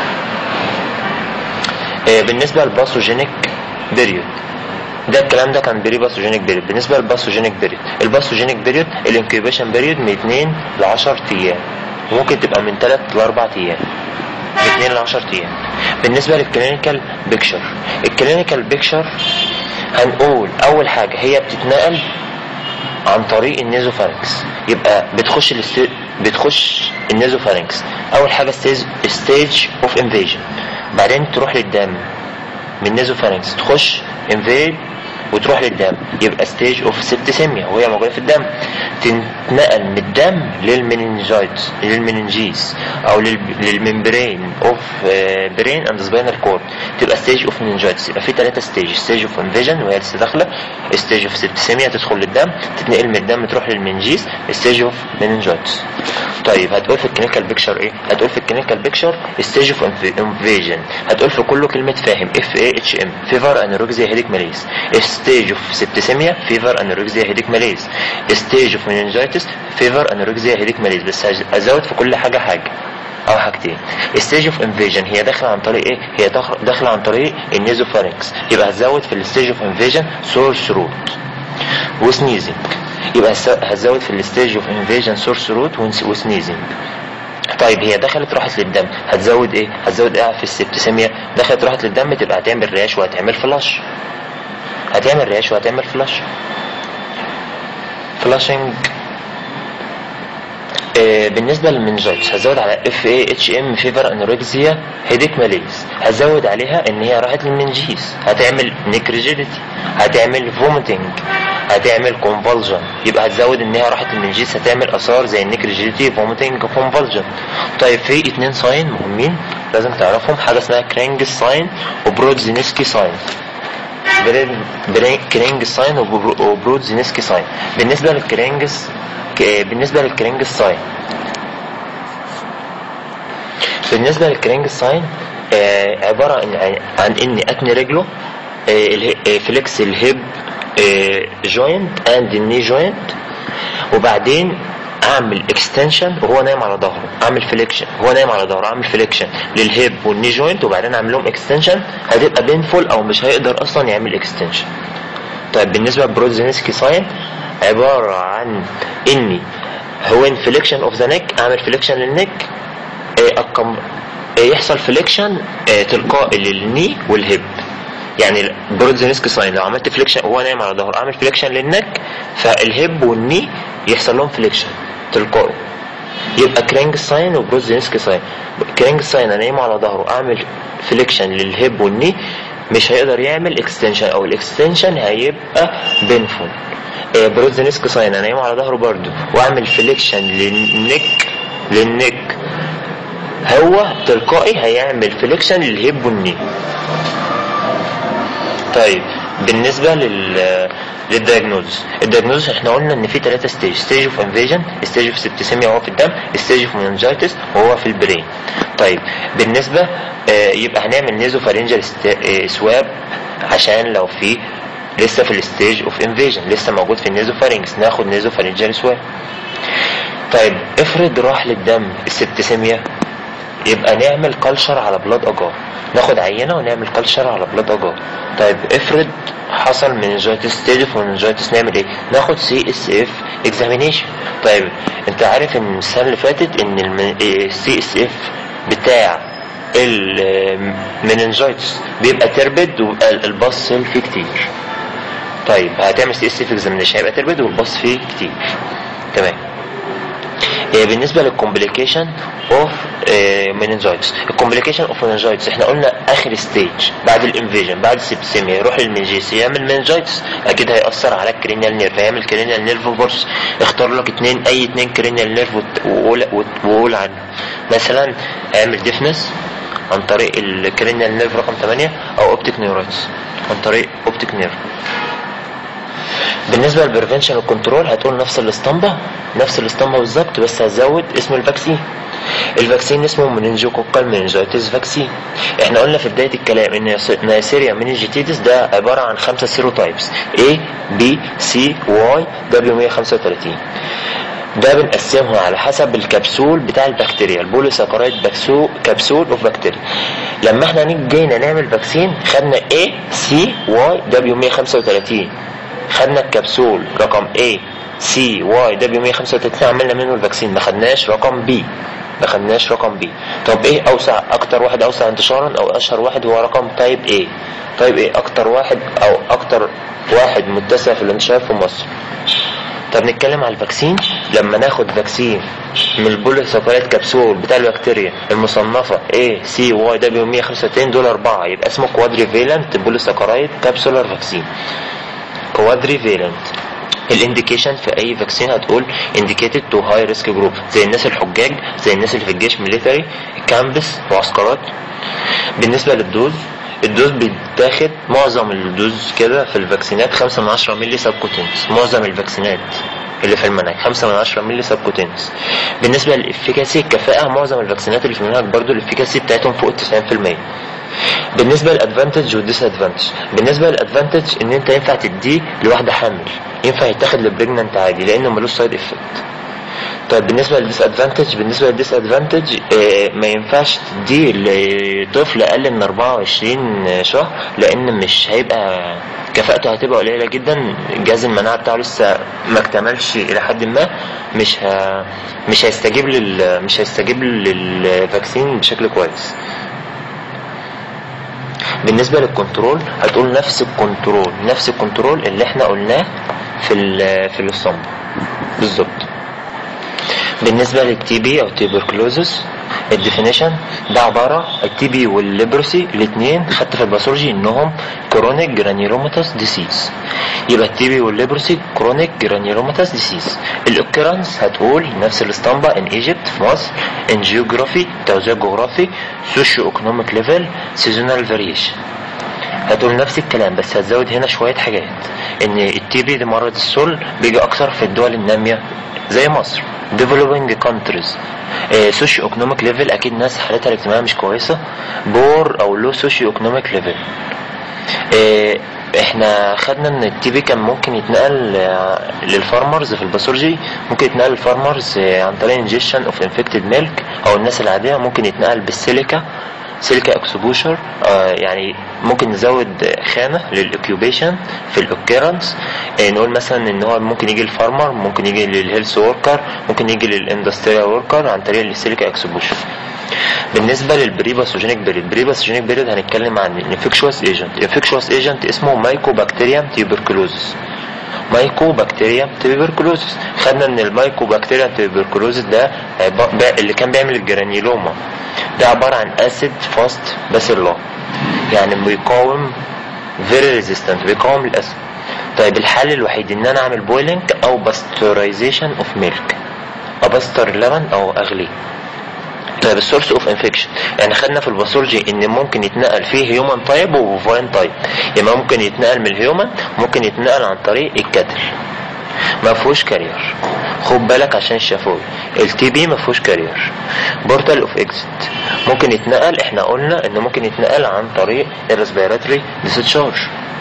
بالنسبه للباثوجينيك بيريود ده الكلام ده كان بري باثوجينيك بيريود بالنسبه للباثوجينيك بيريود الباثوجينيك بيريود الانكيوبيشن بيريود من 2 ل 10 ايام وممكن تبقى من 3 ل 4 ايام من 2 ل 10 ايام بالنسبه للكلينيكال بيكشر الكلينيكال بيكشر هنقول اول حاجه هي بتتنقل عن طريق النيزوفارنكس يبقى بتخش الاستي... بتخش النيزوفارنكس اول حاجه ستيج ستيج اوف انفيجن بعدين تروح للدم من النيزوفارنكس تخش انفيد وتروح للدم يبقى ستيج اوف سيبتسيميا وهي موجوده في الدم تنتقل من الدم للمننجايت للمننجيز او للممبرين اوف برين اند سباينال كورد تبقى ستيج اوف مننجايتس يبقى في ثلاثه ستيج ستيج اوف انفيجن وهي لسه داخله ستيج اوف سيبتسيميا تدخل للدم تتنقل من الدم تروح للمنجيز ستيج اوف مننجايتس طيب هتقول في الكلينيكال بيكشر ايه هتقول في الكلينيكال بيكشر ستيج اوف انفيجن هتقول في كله كلمه فاهم اف اي اتش ام فيفر انوركسيا هيديك ماليز ستيج اوف سيبتسيميا فيفر انوركسيا هيديك ماليز ستيج اوف مننجايتس فيفر انوركسيا هيديك ماليز بس ازود في كل حاجه حاجه او حاجتين ستيج اوف انفيجن هي داخله عن طريق ايه هي داخله عن طريق النيزوفارنكس يبقى هتزود في الستيج اوف انفيجن سور ثروت وسنيزنج يبقى هتزود في الستيج اوف انفيجن سور ثروت وسنيزنج طيب هي دخلت راحت للدم هتزود ايه هتزود ايه في السبتسيميا دخلت راحت للدم تبقى هتعمل رياش وهتعمل فلاش هتعمل رياش وهتعمل فلاش فلاشنج آه، بالنسبه للمنجايتس هزود على اف اي اتش ام فيفر انوركسيا هيديك ماليز هزود عليها ان هي راحت للمنجيز هتعمل نيكريجيديتي هتعمل فوميتنج هتعمل كونفولجن يبقى هتزود ان هي راحت للمنجيز هتعمل اثار زي النيكريجيديتي فوميتنج كونفولجن طيب في اتنين ساين مهمين لازم تعرفهم حاجه اسمها كرينجز ساين وبرودزينسكي ساين كرينج ساين وبرودزينسكي ساين بالنسبه للكرينجز ك- بالنسبه للكرينج ساين بالنسبه للكرينج ساين آه عباره عن عن اني اتني رجله آه اله- آه، فليكس الهيب جوينت اند الني جوينت وبعدين اعمل اكستنشن وهو نايم على ظهره اعمل فليكشن وهو نايم على ظهره اعمل فليكشن للهيب والني جوينت وبعدين اعمل لهم اكستنشن هتبقى بينفول او مش هيقدر اصلا يعمل اكستنشن طيب بالنسبه لبرودزينسكي ساين عباره عن اني هو فليكشن اوف ذا نيك اعمل فليكشن للنيك آه، أكم- آه، يحصل فليكشن تلقائي للني والهيب يعني برودزينسكي ساين لو عملت فليكشن وهو نايم على ظهره اعمل فليكشن للنك فالهيب والني يحصل لهم فليكشن تلقائي يبقى كرينج ساين وبروزينسكي ساين كرينج ساين انا نايم على ظهره اعمل فليكشن للهيب والني مش هيقدر يعمل اكستنشن او الاكستنشن هيبقى بينفول بروزينسكي ساين انا نايم على ظهره برضو واعمل فليكشن للنك للنك هو تلقائي هيعمل فليكشن للهيب والني طيب بالنسبه لل للدياجنوز الدياجنوز احنا قلنا ان في ثلاثه ستيج ستيج اوف انفيجن ستيج اوف سبتسيميا وهو في الدم ستيج اوف مننجايتس وهو في البرين طيب بالنسبه آه يبقى هنعمل نيزو فارنجال سواب عشان لو في لسه في الستيج اوف انفيجن لسه موجود في النيزو فارنجس ناخد نيزو فارنجال سواب طيب افرض راح للدم السبتسيميا يبقى نعمل كلشر على بلاد اجار ناخد عينه ونعمل كلشر على بلاد اجار طيب افرض حصل مننجايتس ستيج اوف مننجايتس نعمل ايه ناخد سي اس اف اكزامينيشن طيب انت عارف ان السنه اللي فاتت ان السي اس اف بتاع المننجايتس بيبقى تربد ويبقى الباص فيه كتير طيب هتعمل سي اس اف اكزامينيشن هيبقى تربد والباص فيه كتير تمام آه، بالنسبه للكومبليكيشن اوف مننجايتس الكومبليكيشن اوف مننجايتس احنا قلنا اخر ستيج بعد الانفيجن بعد السبسيميا يروح للمنجيس يعمل مننجايتس اكيد هياثر على الكرينيال نيرف هيعمل كرينيال نيرف بورس اختار لك اتنين اي اتنين كرينيال نيرف وت- وقول وت- وقول عنه مثلا هيعمل ديفنس عن طريق الكرينيال نيرف رقم 8 او اوبتيك نيورايتس عن طريق اوبتيك نيرف بالنسبه للبريفنشن والكنترول هتقول نفس الاسطمبه نفس الاسطمبه بالظبط بس هتزود اسم الفاكسين الفاكسين اسمه مننجوكوكال مننجايتس فاكسين احنا قلنا في بدايه الكلام ان نيسيريا مننجيتيتس ده عباره عن خمسه سيروتايبس A B C Y W135 ده بنقسمها على حسب الكبسول بتاع البكتيريا البوليساكرايد بكسو كبسول اوف بكتيريا لما احنا نيجي جينا نعمل فاكسين خدنا A C Y W135 خدنا الكبسول رقم A C Y W135 عملنا منه الفاكسين ما خدناش رقم B ما خدناش رقم B طب ايه اوسع اكتر واحد اوسع انتشارا او اشهر واحد هو رقم تايب A تايب A اكتر واحد او اكتر واحد متسع في الانتشار في مصر طب نتكلم على الفاكسين لما ناخد فاكسين من البوليساكرايد كبسول بتاع البكتيريا المصنفة A C Y W 135 دول أربعة يبقى اسمه كوادري فيلنت بوليساكرايد كابسولار فاكسين كوادري فيلنت الانديكيشن في اي فاكسين هتقول indicated to high risk group زي الناس الحجاج زي الناس اللي في الجيش ميليتري كامبس معسكرات بالنسبه للدوز الدوز بيتاخد معظم الدوز كده في الفاكسينات 5 من 10 مللي سبكوتنس معظم الفاكسينات اللي في المنهج 5 من 10 مللي سبكوتنس بالنسبه للافيكاسي الكفاءه معظم الفاكسينات اللي في المنهج برضو الافيكاسي بتاعتهم فوق 90% بالنسبه للادفانتج والديس ادفانتج بالنسبه للادفانتج ان انت ينفع تديه لواحده حامل ينفع يتاخد للبريجننت عادي لانه ملوش سايد افكت طيب بالنسبه للديس ادفانتج بالنسبه للديس ادفانتج آه ما ينفعش تديه لطفل اقل من 24 شهر لان مش هيبقى كفاءته هتبقى قليله جدا جهاز المناعه بتاعه لسه ما اكتملش الى حد ما مش ه... مش هيستجيب لل مش هيستجيب للفاكسين بشكل كويس بالنسبه للكنترول هتقول نفس الكنترول نفس الكنترول اللي احنا قلناه في ال في الصم بالظبط بالنسبة للتي بي او تيبركلوزس الديفينيشن ده عبارة التي بي والليبروسي الاثنين خدت في الباثولوجي انهم كرونيك جرانيولوماتس ديسيز يبقى التي بي والليبروسي كرونيك جرانيولوماتس ديسيز الاوكيرنس هتقول نفس الاسطمبة ان ايجيبت في مصر ان جيوغرافي توزيع جغرافي سوشيو ايكونوميك ليفل سيزونال فاريشن هتقول نفس الكلام بس هتزود هنا شوية حاجات ان التي بي ده مرض السل بيجي اكثر في الدول النامية زي مصر developing countries سوشيو ايكونوميك ليفل اكيد ناس حالتها الاجتماعية مش كويسة بور او لو سوشيو ايكونوميك ليفل احنا خدنا ان التي بي كان ممكن يتنقل آه، للفارمرز في الباثولوجي ممكن يتنقل للفارمرز آه، عن طريق انجيشن اوف انفكتد ميلك او الناس العاديه ممكن يتنقل بالسيليكا سيليكا اكسبوشر آه يعني ممكن نزود خانه للاكيوبيشن في الاوكيرنس آه نقول مثلا ان هو ممكن يجي الفارمر ممكن يجي للهيلث وركر ممكن يجي للاندستريال وركر عن طريق السيليكا اكسبوشر بالنسبه للبريباثوجينيك بيريد بريباثوجينيك بيريد هنتكلم عن انفكشوس ايجنت انفكشوس ايجنت اسمه مايكوبكتيريم تيوبركلوزس مايكو بكتيريا تيبركلوزس خدنا ان المايكو بكتيريا تيبركلوزس ده عب- ده اللي كان بيعمل الجرانيلوما ده عبارة عن اسيد فاست باسيلا يعني بيقاوم فيري ريزيستنت بيقاوم الاسيد طيب الحل الوحيد ان انا اعمل بويلنج او باستورايزيشن اوف ميلك ابستر اللبن او اغليه طيب السورس اوف انفكشن يعني خدنا في الباثولوجي ان ممكن يتنقل فيه هيومن تايب وبوفاين تايب يعني ممكن يتنقل من الهيومن ممكن يتنقل عن طريق الكتل ما فيهوش كارير خد بالك عشان الشفوي التي بي ما فيهوش كارير بورتال اوف اكزيت ممكن يتنقل احنا قلنا انه ممكن يتنقل عن طريق الريسبيراتوري ديسشارج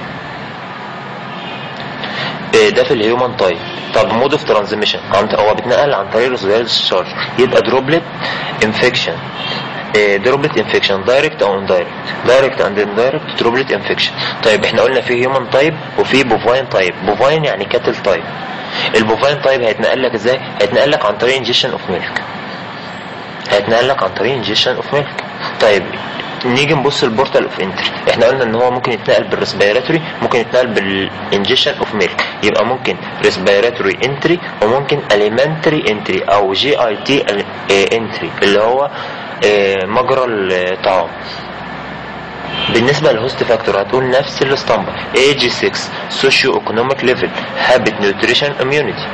ده في الهيومن تايب طب مود اوف ترانزميشن هو بيتنقل عن طريق الريسبيراتوري ديسشارج يبقى دروبلت انفكشن دروبلت انفكشن دايركت او اندايركت دايركت اند اندايركت دروبلت انفكشن طيب احنا قلنا في هيومن تايب وفي بوفاين تايب بوفاين يعني كاتل تايب البوفاين تايب هيتنقل لك ازاي هيتنقل لك عن طريق انجيشن اوف ميلك هيتنقل لك عن طريق انجيشن اوف ميلك طيب نيجي نبص البورتال اوف انتري احنا قلنا ان هو ممكن يتنقل بالريسبيراتوري ممكن يتنقل بالانجيشن اوف ميلك يبقى ممكن ريسبيراتوري انتري وممكن اليمنتري انتري او جي اي تي انتري اللي هو آه، مجرى الطعام بالنسبة للهوست فاكتور هتقول نفس الاسطمبة ايج 6 سوشيو ايكونوميك ليفل هابت نيوتريشن اميونيتي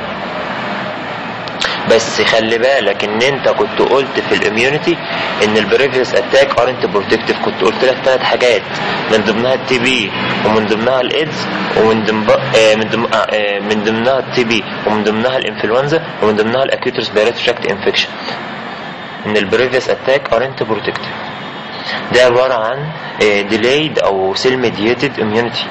بس خلي بالك ان انت كنت قلت في الاميونيتي ان البريفيوس اتاك ارنت بروتكتيف كنت قلت لك ثلاث حاجات من ضمنها التي بي ومن ضمنها الايدز ومن ضمن آه من ضمن آه آه من ضمنها التي بي ومن ضمنها الانفلونزا ومن ضمنها الاكيوت ريسبيراتوري تراكت انفكشن ان البريفيوس اتاك ارنت بروتكتيف ده عبارة عن ديلايد او سيل ميدياتد اميونيتي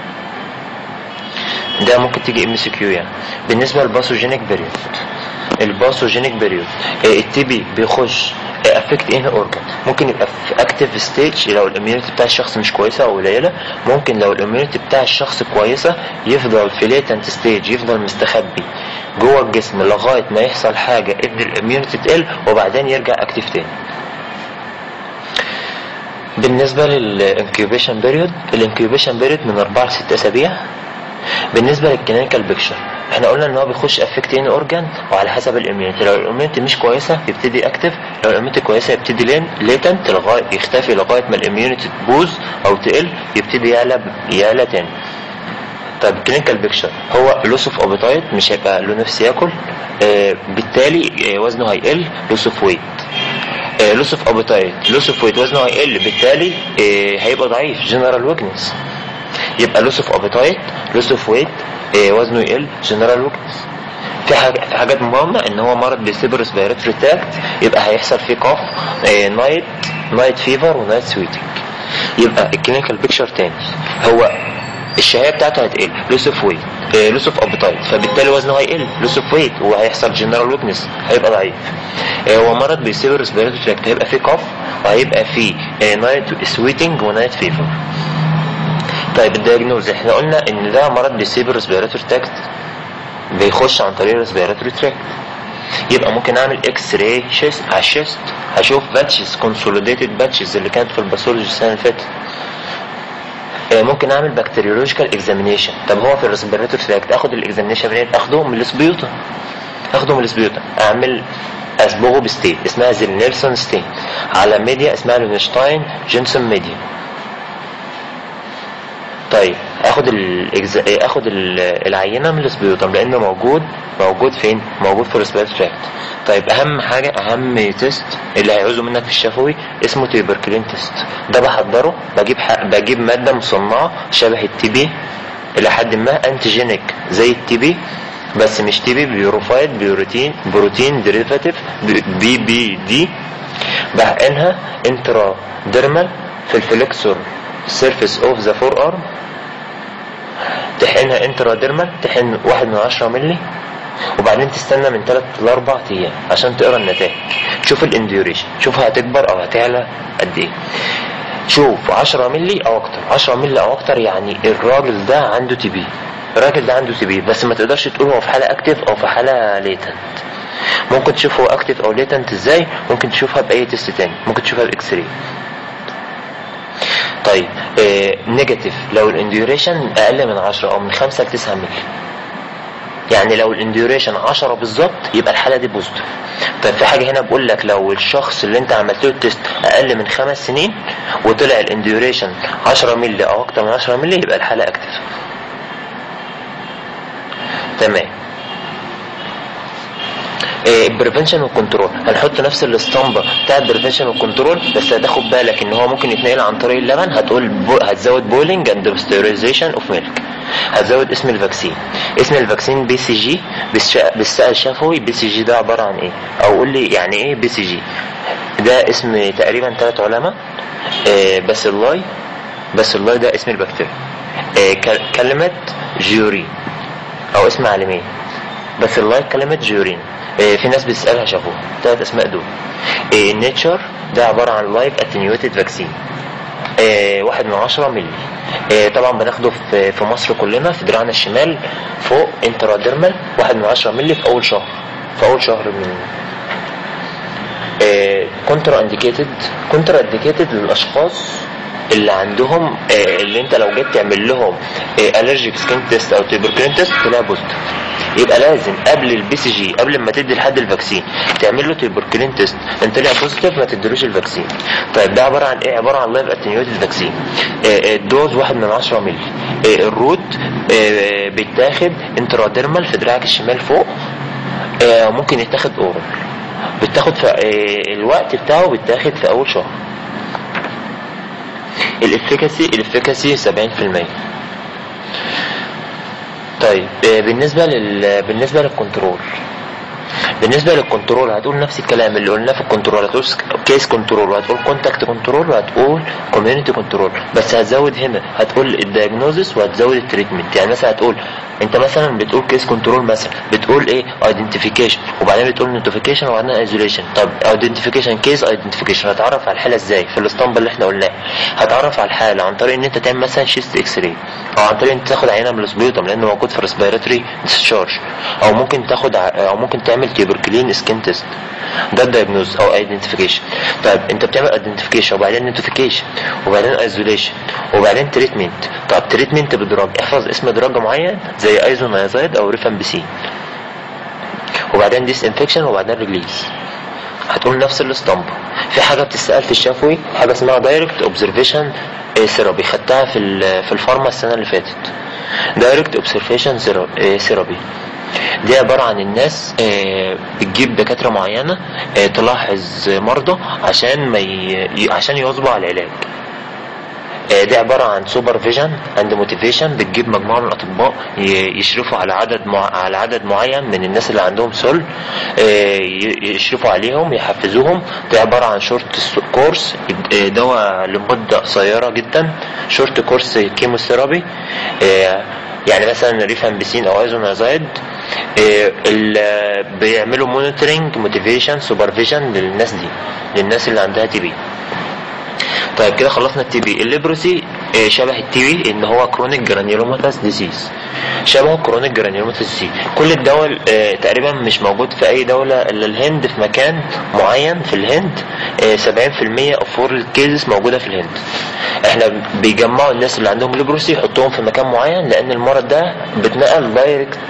ده ممكن تيجي ام سي كيو يعني بالنسبه للباثوجينيك بيريود الباثوجينيك بيريود التي بي بيخش افكت ان اورجان ممكن يبقى في اكتيف ستيج لو الاميونيتي بتاع الشخص مش كويسه او قليله ممكن لو الاميونيتي بتاع الشخص كويسه يفضل في ليتنت ستيج يفضل مستخبي جوه الجسم لغايه ما يحصل حاجه ان الاميونيتي تقل وبعدين يرجع اكتيف تاني بالنسبه للانكيوبيشن بيريود الانكيوبيشن بيريود من 4 ل 6 اسابيع بالنسبه للكلينيكال بيكشر احنا قلنا ان هو بيخش افكت ان اورجان وعلى حسب الاميونيتي لو الاميونيتي مش كويسه يبتدي اكتف لو الاميونيتي كويسه يبتدي لين ليتنت لغايه يختفي لغايه ما الاميونيتي تبوظ او تقل يبتدي يعلى يعلى تاني طيب كلينيكال بيكشر هو لوس اوف ابيتايت مش هيبقى له نفس ياكل آه بالتالي آه وزنه هيقل لوس اوف ويت لوس اوف ابيتايت لوس اوف ويت وزنه هيقل بالتالي آه هيبقى ضعيف جنرال ويكنس يبقى لوس اوف ابيتايت لوس اوف ويت وزنه يقل جنرال ويكنس في حاجة في حاجات مهمة ان هو مرض بيسيب ريسبيراتوري تاكت يبقى هيحصل فيه كاف نايت نايت فيفر ونايت سويتنج يبقى الكلينيكال بيكشر تاني هو الشهية بتاعته هتقل لوس اوف ويت لوس اوف ابيتايت فبالتالي وزنه هيقل لوس اوف ويت وهيحصل جنرال ويكنس هيبقى ضعيف آه، هو مرض بيسيب الريسبيراتوري تراكت هيبقى فيه كاف وهيبقى فيه نايت سويتنج ونايت فيفر طيب الدياجنوز احنا قلنا ان ده مرض بيسيب الريسبيراتوري تراكت بيخش عن طريق الريسبيراتوري تراكت يبقى ممكن اعمل اكس راي شيست على الشيست هشوف باتشز كونسوليديتد باتشز اللي كانت في الباثولوجي السنه اللي فاتت آه، ممكن اعمل بكتيريولوجيكال اكزامينيشن طب هو في الريسبيراتوري تراكت اخد الاكزامينيشن منين اخده من السبيوتا اخده من السبيوتم اعمل اصبغه بستين اسمها زيلنيلسون ستين على ميديا اسمها لونشتاين جينسون ميديا طيب اخد الإجز... اخد ال- العينه من السبيوتم لانه موجود موجود فين موجود في الريسبيرت تراكت طيب اهم حاجه اهم تيست اللي هيعوزه منك في الشفوي اسمه تيبركلين تيست ده بحضره بجيب ح... بجيب ماده مصنعه شبه التي بي الى حد ما انتيجينيك زي التي بي بس مش تي بي بيوروفايد بيوروتين بروتين ديريفاتيف بي بي دي بحقنها انترا ديرمال في الفليكسور سيرفيس اوف ذا فور ارم تحقنها انترا ديرمال تحقن واحد من عشرة ملي وبعدين تستنى من 3 ل 4 ايام عشان تقرا النتائج تشوف الانديوريشن شوفها هتكبر او هتعلى قد ايه شوف 10 ملي او اكتر 10 ملي او اكتر يعني الراجل ده عنده تي بي الراجل ده عنده تي بي بس ما تقدرش تقول هو في حاله اكتف او في حاله ليتنت ممكن تشوف هو اكتف او ليتنت ازاي ممكن تشوفها باي تيست تاني ممكن تشوفها باكس راي طيب آه نيجاتيف لو الانديوريشن اقل من 10 او من 5 ل 9 ملي يعني لو الانديوريشن 10 بالظبط يبقى الحاله دي بوزيتيف طيب في حاجه هنا بقول لك لو الشخص اللي انت عملت له التيست اقل من خمس سنين وطلع الانديوريشن 10 مللي او اكتر من 10 مللي يبقى الحاله اكتف تمام البريفنشن والكنترول هنحط نفس الاسطمبه بتاع البريفنشن والكنترول بس هتاخد بالك ان هو ممكن يتنقل عن طريق اللبن هتقول بو هتزود بويلنج اند ستيريزيشن اوف ميلك هتزود اسم الفاكسين اسم الفاكسين بي سي جي بالسائل شفوي بي سي جي ده عباره عن ايه او قول لي يعني ايه بي سي جي ده اسم تقريبا ثلاث علماء آه بس اللاي بس اللاي ده اسم البكتيريا آه كلمه جيورين او اسم عالمين بس اللاي كلمه جيورين آه في ناس بتسالها شافوها ثلاث اسماء دول النيتشر ده عباره عن لايف اتنيويتد فاكسين آه واحد من عشرة ملي آه طبعا بناخده في, في مصر كلنا في دراعنا الشمال فوق انتراديرمال واحد من عشرة ملي في اول شهر في اول شهر من كونترا انديكيتد كونترا انديكيتد للاشخاص اللي عندهم آه اللي انت لو جيت تعمل لهم الرجيك سكين تيست او تيبركلين تيست طلع بوزيتيف يبقى لازم قبل البي سي جي قبل ما تدي لحد الفاكسين تعمل له تيبركلين تيست ان طلع بوزيتيف ما تديلوش الفاكسين طيب ده عباره عن ايه عباره عن لايف اتنيويتد فاكسين الدوز واحد من عشرة مللي الروت بيتاخد انتراديرمال في دراعك الشمال فوق ممكن يتاخد اورال بتاخد في الوقت بتاعه بيتاخد في اول شهر الافكاسي الافكاسي 70% طيب بالنسبه لل بالنسبه للكنترول بالنسبه للكنترول هتقول نفس الكلام اللي قلناه في الكنترول هتقول كيس كنترول وهتقول كونتاكت كنترول وهتقول كوميونتي كنترول بس هتزود هنا هتقول الدايجنوزس وهتزود التريتمنت يعني مثلا هتقول انت مثلا بتقول كيس كنترول مثلا بتقول ايه ايدنتيفيكيشن وبعدين بتقول نوتيفيكيشن وبعدين ايزوليشن طب ايدنتيفيكيشن كيس ايدنتيفيكيشن هتعرف على الحاله ازاي في الاسطمبه اللي احنا قلناها هتعرف على الحاله عن طريق ان انت تعمل مثلا شيست اكس راي او عن طريق ان انت تاخد عينه من السبيوتم لانه موجود في ريسبيراتوري ديسشارج او ممكن تاخد او ممكن تعمل تيبركلين سكين تيست ده الدايجنوز او ايدنتيفيكيشن طيب انت بتعمل ايدنتيفيكيشن وبعدين نوتيفيكيشن وبعدين ايزوليشن وبعدين تريتمنت طب تريتمنت بدراج احفظ اسم دراج معين زي ايزونايزايد او ريفامبيسين وبعدين ديس انفكشن وبعدين ريليز هتقول نفس الاسطمبه في حاجه بتسال في الشفوي حاجه اسمها دايركت اوبزرفيشن ثيرابي خدتها في في الفارما السنه اللي فاتت دايركت اوبزرفيشن ثيرابي دي عبارة عن الناس بتجيب دكاترة معينة تلاحظ مرضى عشان ما ي... عشان يواظبوا على العلاج دي عبارة عن سوبر فيجن اند موتيفيشن بتجيب مجموعة من الأطباء يشرفوا على عدد مع... على عدد معين من الناس اللي عندهم سل يشرفوا عليهم يحفزوهم دي عبارة عن شورت كورس دواء لمدة قصيرة جدا شورت كورس كيموثيرابي يعني مثلا ريفامبيسين او ايزونازايد اللي بيعملوا مونيتورنج موتيفيشن سوبرفيجن للناس دي للناس اللي عندها تي بي طيب كده خلصنا التي بي الليبروسي شبه التي بي ان هو كرونيك جرانيولوماتاس ديزيز شبه كرونيك جرانيولوماتاس ديزيز كل الدول تقريبا مش موجود في اي دولة الا الهند في مكان معين في الهند 70% اوف فور كيزز موجودة في الهند احنا بيجمعوا الناس اللي عندهم ليبروسي يحطوهم في مكان معين لان المرض ده بيتنقل دايركت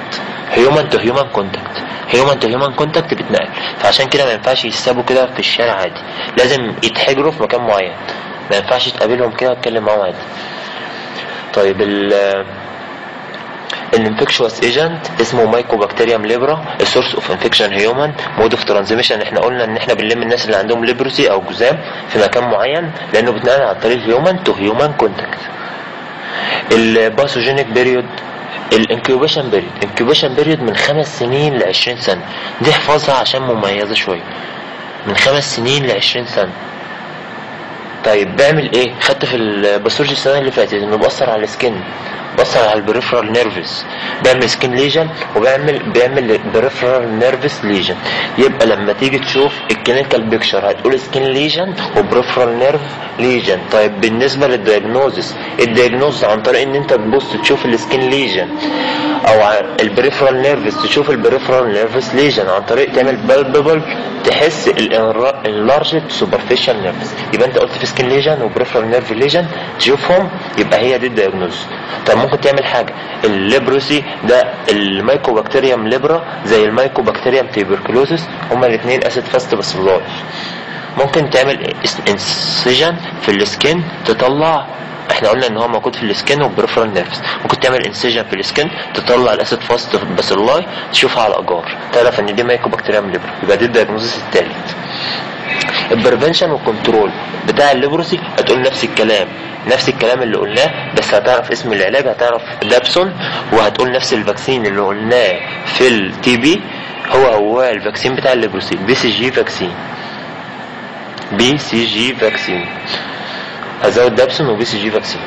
هيومن تو هيومن كونتاكت هيومن تو هيومن كونتاكت بتنقل فعشان كده ما ينفعش يسابوا كده في الشارع عادي لازم يتحجروا في مكان معين ما ينفعش تقابلهم كده وتتكلم معاهم عادي طيب ال الانفكشوس ايجنت اسمه مايكوبكتيريوم ليبرا السورس اوف انفكشن هيومن مود اوف ترانزميشن احنا قلنا ان احنا بنلم الناس اللي عندهم ليبروسي او جذام في مكان معين لانه بيتنقل عن طريق هيومن تو هيومن كونتاكت الباثوجينيك بيريود الانكيوبيشن بيريود انكيوبيشن بيريود من خمس سنين ل 20 سنه دي احفظها عشان مميزه شويه من خمس سنين ل 20 سنه طيب بعمل ايه خدت في الباثولوجي السنه اللي فاتت انه بأثر على السكن بأثر على البريفرال نيرفز بيعمل سكين ليجن وبيعمل بيعمل بريفرال نيرفز ليجن يبقى لما تيجي تشوف الكلينيكال بيكتشر هتقول سكين ليجن وبريفرال نيرف ليجن طيب بالنسبه للدياجنوزس الدياجنوز عن طريق ان انت تبص تشوف السكين ليجن او البريفرال نيرفز تشوف البريفرال نيرفز ليجن عن طريق تعمل بالبل تحس اللارج سوبرفيشال نيرفز يبقى انت قلت في سكين ليجن وبريفرال نيرف ليجن تشوفهم يبقى هي دي الدياجنوز طب ممكن تعمل حاجه الليبروسي ده الميكوبكتيريوم ليبرا زي الميكوبكتيريوم تيبركلوزس هما الاثنين اسيد فاست بس لايف ممكن تعمل انسجن في السكين تطلع احنا قلنا ان هو موجود في السكين والبريفرال نيرفز ممكن تعمل انسجن في السكين تطلع الاسيد فاست باسيلاي تشوفها على الاجار تعرف ان دي مايكوبكتيريوم ليبرا يبقى دي الدياجنوزس الثالث البريفنشن والكنترول بتاع الليبروسي هتقول نفس الكلام نفس الكلام اللي قلناه بس هتعرف اسم العلاج هتعرف دابسون وهتقول نفس الفاكسين اللي قلناه في التي بي هو هو الفاكسين بتاع الليبروسي بي سي جي فاكسين بي سي جي فاكسين هزود دابسون وبي سي جي فاكسين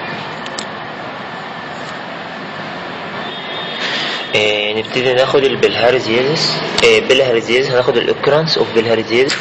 آه نبتدي ناخد البلهارزيازيس آه بلهارزيازيس هناخد الاوكرانس اوف بلهارزيازيس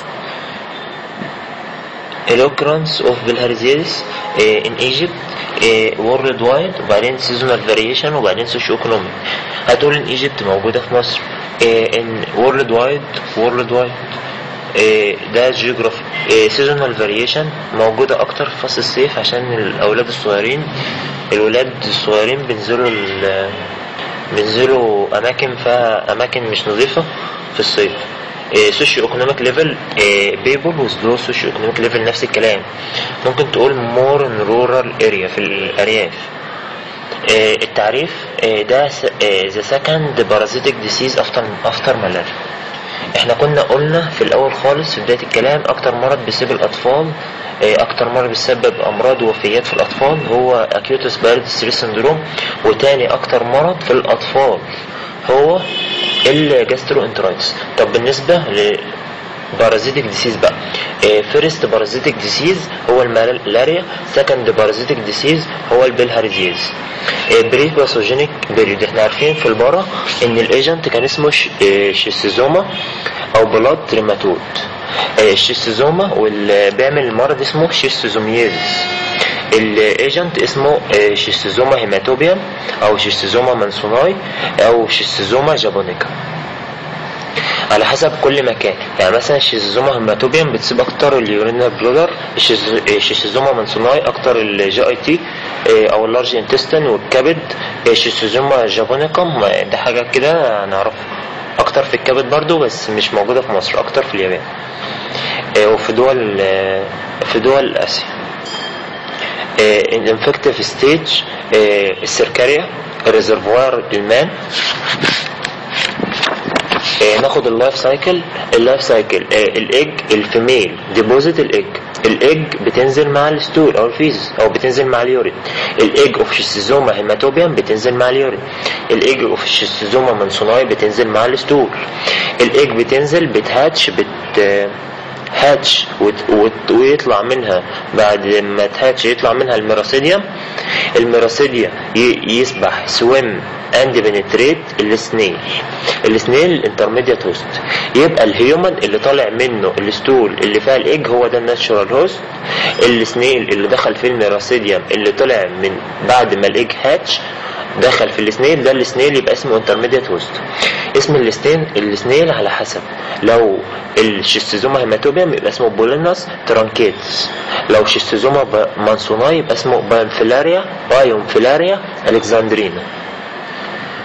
الاوكرانس اوف بلهارزيازيس ان ايجيبت وورلد وايد وبعدين سيزونال فاريشن وبعدين سوشيو ايكونوميك هتقول ان ايجيبت موجوده في مصر ان وورلد وايد وورلد وايد ده جيوغرافي سيزونال فاريشن موجودة أكتر في فصل الصيف عشان الأولاد الصغيرين الولاد الصغيرين بينزلوا ال- بينزلوا أماكن فيها أماكن مش نظيفة في الصيف سوشيو ايكونوميك ليفل بيبل وذ لو سوشيو ايكونوميك ليفل نفس الكلام ممكن تقول مور ان رورال اريا في الارياف آه، التعريف آه، ده ذا سكند بارازيتك ديسيز افتر افتر مالاريا احنا كنا قلنا في الاول خالص في بدايه الكلام اكتر مرض بيسيب الاطفال آه، اكتر مرض بيسبب امراض ووفيات في الاطفال هو اكيوت سبايرد ستريس سندروم وتاني اكتر مرض في الاطفال هو الجاسترو انترايتس طب بالنسبه ل بارازيتك ديسيز بقى فيرست بارازيتك ديسيز هو الملاريا سكند بارازيتك ديسيز هو البلهارزيز بري باثوجينيك بيريود احنا عارفين في البارا ان الايجنت كان اسمه ش- آه، شيستوزوما او بلاد تريماتود آه، الشيستوزوما واللي بيعمل المرض اسمه شيستوزوميازيس الايجنت اسمه آه، شيستوزوما هيماتوبيا او شيستوزوما مانسوناي او شيستوزوما جابونيكا على حسب كل مكان يعني مثلا الشيزوزوما هيماتوبيان بتسيب اكتر اليورينال بلودر الشيزوزوما مانسوناي اكتر الجي اي تي او اللارج انتستين والكبد الشيزوزوما جابونيكم ده حاجه كده نعرفها اكتر في الكبد برضو بس مش موجوده في مصر اكتر في اليابان آه، وفي دول آه، في دول اسيا الانفكتيف ستيج السيركاريا الريزرفوار المان آه، ناخد اللايف سايكل اللايف سايكل آه، الايج الفيميل ديبوزيت الايج الايج بتنزل مع الستول او الفيز او بتنزل مع اليورين الايج اوف شيستوزوما هيماتوبيان بتنزل مع اليورين الايج اوف شيستوزوما منسوناي بتنزل مع الستول الايج بتنزل بتهاتش بت آه، هاتش وت- وت- ويطلع منها بعد ما تهاتش يطلع منها الميراسيديوم الميراسيديا ي- يسبح سويم اند بنتريت السنيل السنيل الانترميديات هوست يبقى الهيومن اللي طالع منه الستول اللي فيها الايج هو ده الناتشورال هوست السنيل اللي دخل فيه الميراسيديوم اللي طلع من بعد ما الايج هاتش دخل في السنيل ده السنيل يبقى اسمه انترميديات هوست اسم السنيل السنيل على حسب لو الشيستوزوما هيماتوبيوم يبقى اسمه بولينس ترانكيتس لو شيستوزوما ب- مانسوناي يبقى اسمه بايومفيلاريا بايومفيلاريا الكسندرينا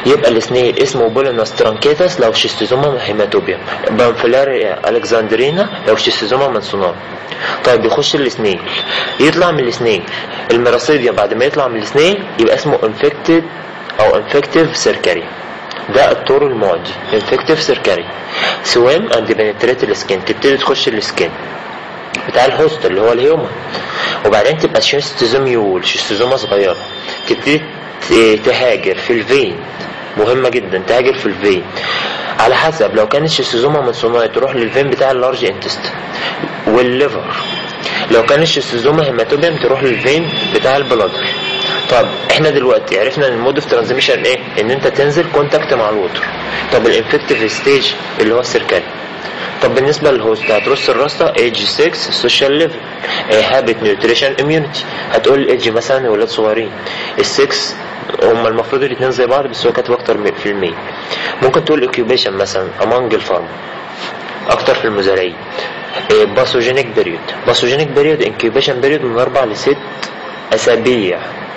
يبقى السنيل اسمه بولينوس ترانكيتس لو شيستوزوما هيماتوبيا بانفلاريا الكسندرينا لو شيستوزوما منسونار طيب يخش السنيل يطلع من السنيل الميراسيديا بعد ما يطلع من السنيل يبقى اسمه انفكتد او انفكتيف سيركري ده الطور المعدي انفكتيف سيركري سوام اند بنتريت السكين تبتدي تخش السكين بتاع الهوست اللي هو الهيومن وبعدين تبقى شيستوزوميول شيستوزوما صغيره تبتدي تهاجر في الفين مهمه جدا تهاجر في الفين على حسب لو كانت شيستوزوما منسوناي تروح للفين بتاع اللارج انتست والليفر لو كانت شيستوزوما هيماتوبيوم تروح للفين بتاع البلادر طب احنا دلوقتي عرفنا ان المود اوف ترانزميشن ايه ان انت تنزل كونتاكت مع الوتر طب الانفكتيف ستيج اللي هو السيركالي طب بالنسبه للهوست هترص الرصه ايج 6 سوشيال ليفل هابت نيوتريشن اميونيتي هتقول الايدج مثلا ولاد صغيرين ال6 هم المفروض الاثنين زي بعض بس هو كاتب اكتر من- في المية ممكن تقول اوكيوبيشن مثلا امونج الفارم اكتر في المزارعين باثوجينيك بيريود باثوجينيك بيريود انكيوبيشن بيريود من اربع لست اسابيع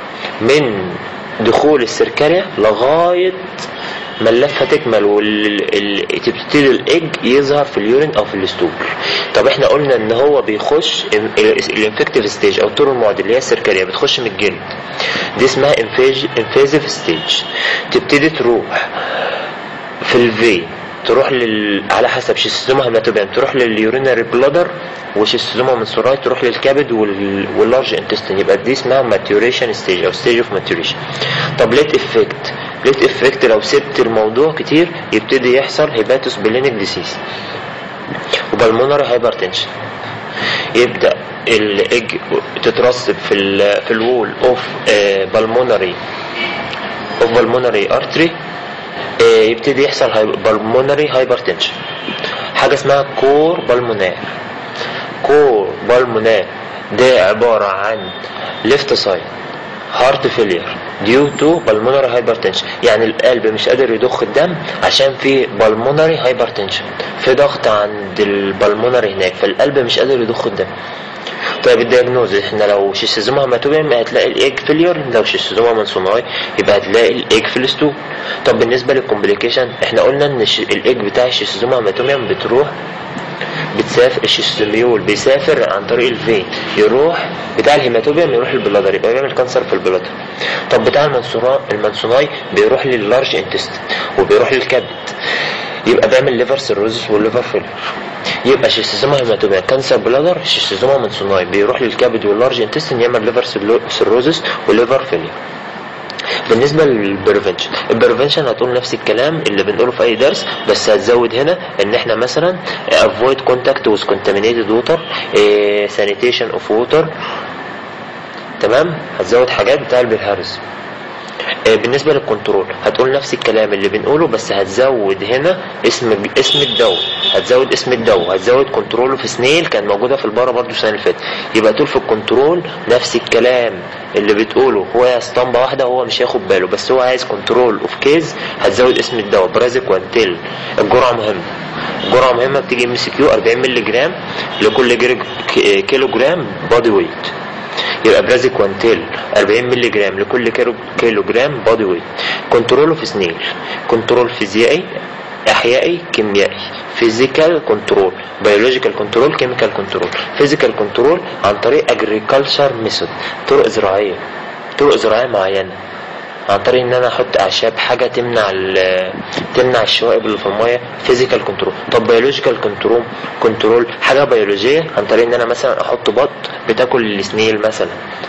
من دخول السركاريا لغايه ما اللفه تكمل وتبتدي الايج يظهر في اليورين او في الستول طب احنا قلنا ان هو بيخش الانفكتيف ستيج او الطور المعدي اللي هي السركاريا بتخش من الجلد دي اسمها انفيزيف ستيج تبتدي تروح في الفي تروح لل... على حسب شيستوما هيماتوبيان تروح لليورينري بلادر وشيستوما منسوراي تروح للكبد وال... واللارج انتستين يبقى دي اسمها ماتيوريشن ستيج او ستيج اوف ماتيوريشن طب ليت افكت ليت افكت لو سبت الموضوع كتير يبتدي يحصل هيباتوس بلينيك ديسيز وبالمونري هايبرتنشن يبدا الايج تترسب في ال في الوول اوف بالمونري اوف بالمونري ارتري يبتدي يحصل بالمونري هايبرتنشن حاجه اسمها كور بالمونار كور بالمونار ده عباره عن ليفت سايد هارت فيلير ديو تو بالمونري هايبرتنشن يعني القلب مش قادر يضخ الدم عشان في بالمونري هايبرتنشن في ضغط عند البالمونري هناك فالقلب مش قادر يضخ الدم طيب الدياجنوز احنا لو شيستوزوما هيماتوبيوم هتلاقي الايج فيلير لو شيستوزوما منسوناي يبقى هتلاقي الايج في الستول طب بالنسبه للكومبليكيشن احنا قلنا ان الش- الايج بتاع الشيستوزوما هيماتوبيوم بتروح بتسافر الشيستوميول بيسافر عن طريق الفين يروح بتاع الهيماتوبيوم يروح البلادر يبقى بيعمل كانسر في البلادر طب بتاع المنسونا المنسوناي بيروح لللارج انتست وبيروح للكبد يبقى بيعمل ليفر سيروزس والليفر فيلر يبقى شيستوزوما هيماتوبيا كانسر بلادر شيستوزوما منسوناي بيروح للكبد واللارج انتستين يعمل ليفر سيروزس وليفر فيلر بالنسبة للبريفنشن البريفنشن هتقول نفس الكلام اللي بنقوله في اي درس بس هتزود هنا ان احنا مثلا avoid contact with contaminated water eh, sanitation of water تمام هتزود حاجات بتاع البرهارز آه، بالنسبة للكنترول هتقول نفس الكلام اللي بنقوله بس هتزود هنا اسم اسم الدواء هتزود اسم الدواء هتزود كنترول في سنيل كان موجودة في البارة برضو السنة اللي فاتت يبقى تقول في الكنترول نفس الكلام اللي بتقوله هو يا اسطمبة واحدة هو مش هياخد باله بس هو عايز كنترول اوف كيز هتزود اسم الدواء برازيك وانتيل الجرعة مهمة الجرعة مهمة بتيجي ام سي كيو 40 مللي جرام لكل جر- ك- كيلو جرام بادي ويت يبقى برازيك وانتيل 40 مللي جرام لكل كيلو كيلو جرام بادي ويت كنتروله في سنيل كنترول فيزيائي احيائي كيميائي فيزيكال كنترول بيولوجيكال كنترول كيميكال كنترول فيزيكال كنترول عن طريق اجريكلتشر ميثود طرق زراعيه طرق زراعيه معينه عن طريق ان انا احط اعشاب حاجه تمنع ال- تمنع الشوائب اللي في الميه فيزيكال كنترول طب بيولوجيكال كنترول كنترول حاجه بيولوجيه عن طريق ان انا مثلا احط بط بتاكل السنيل مثلا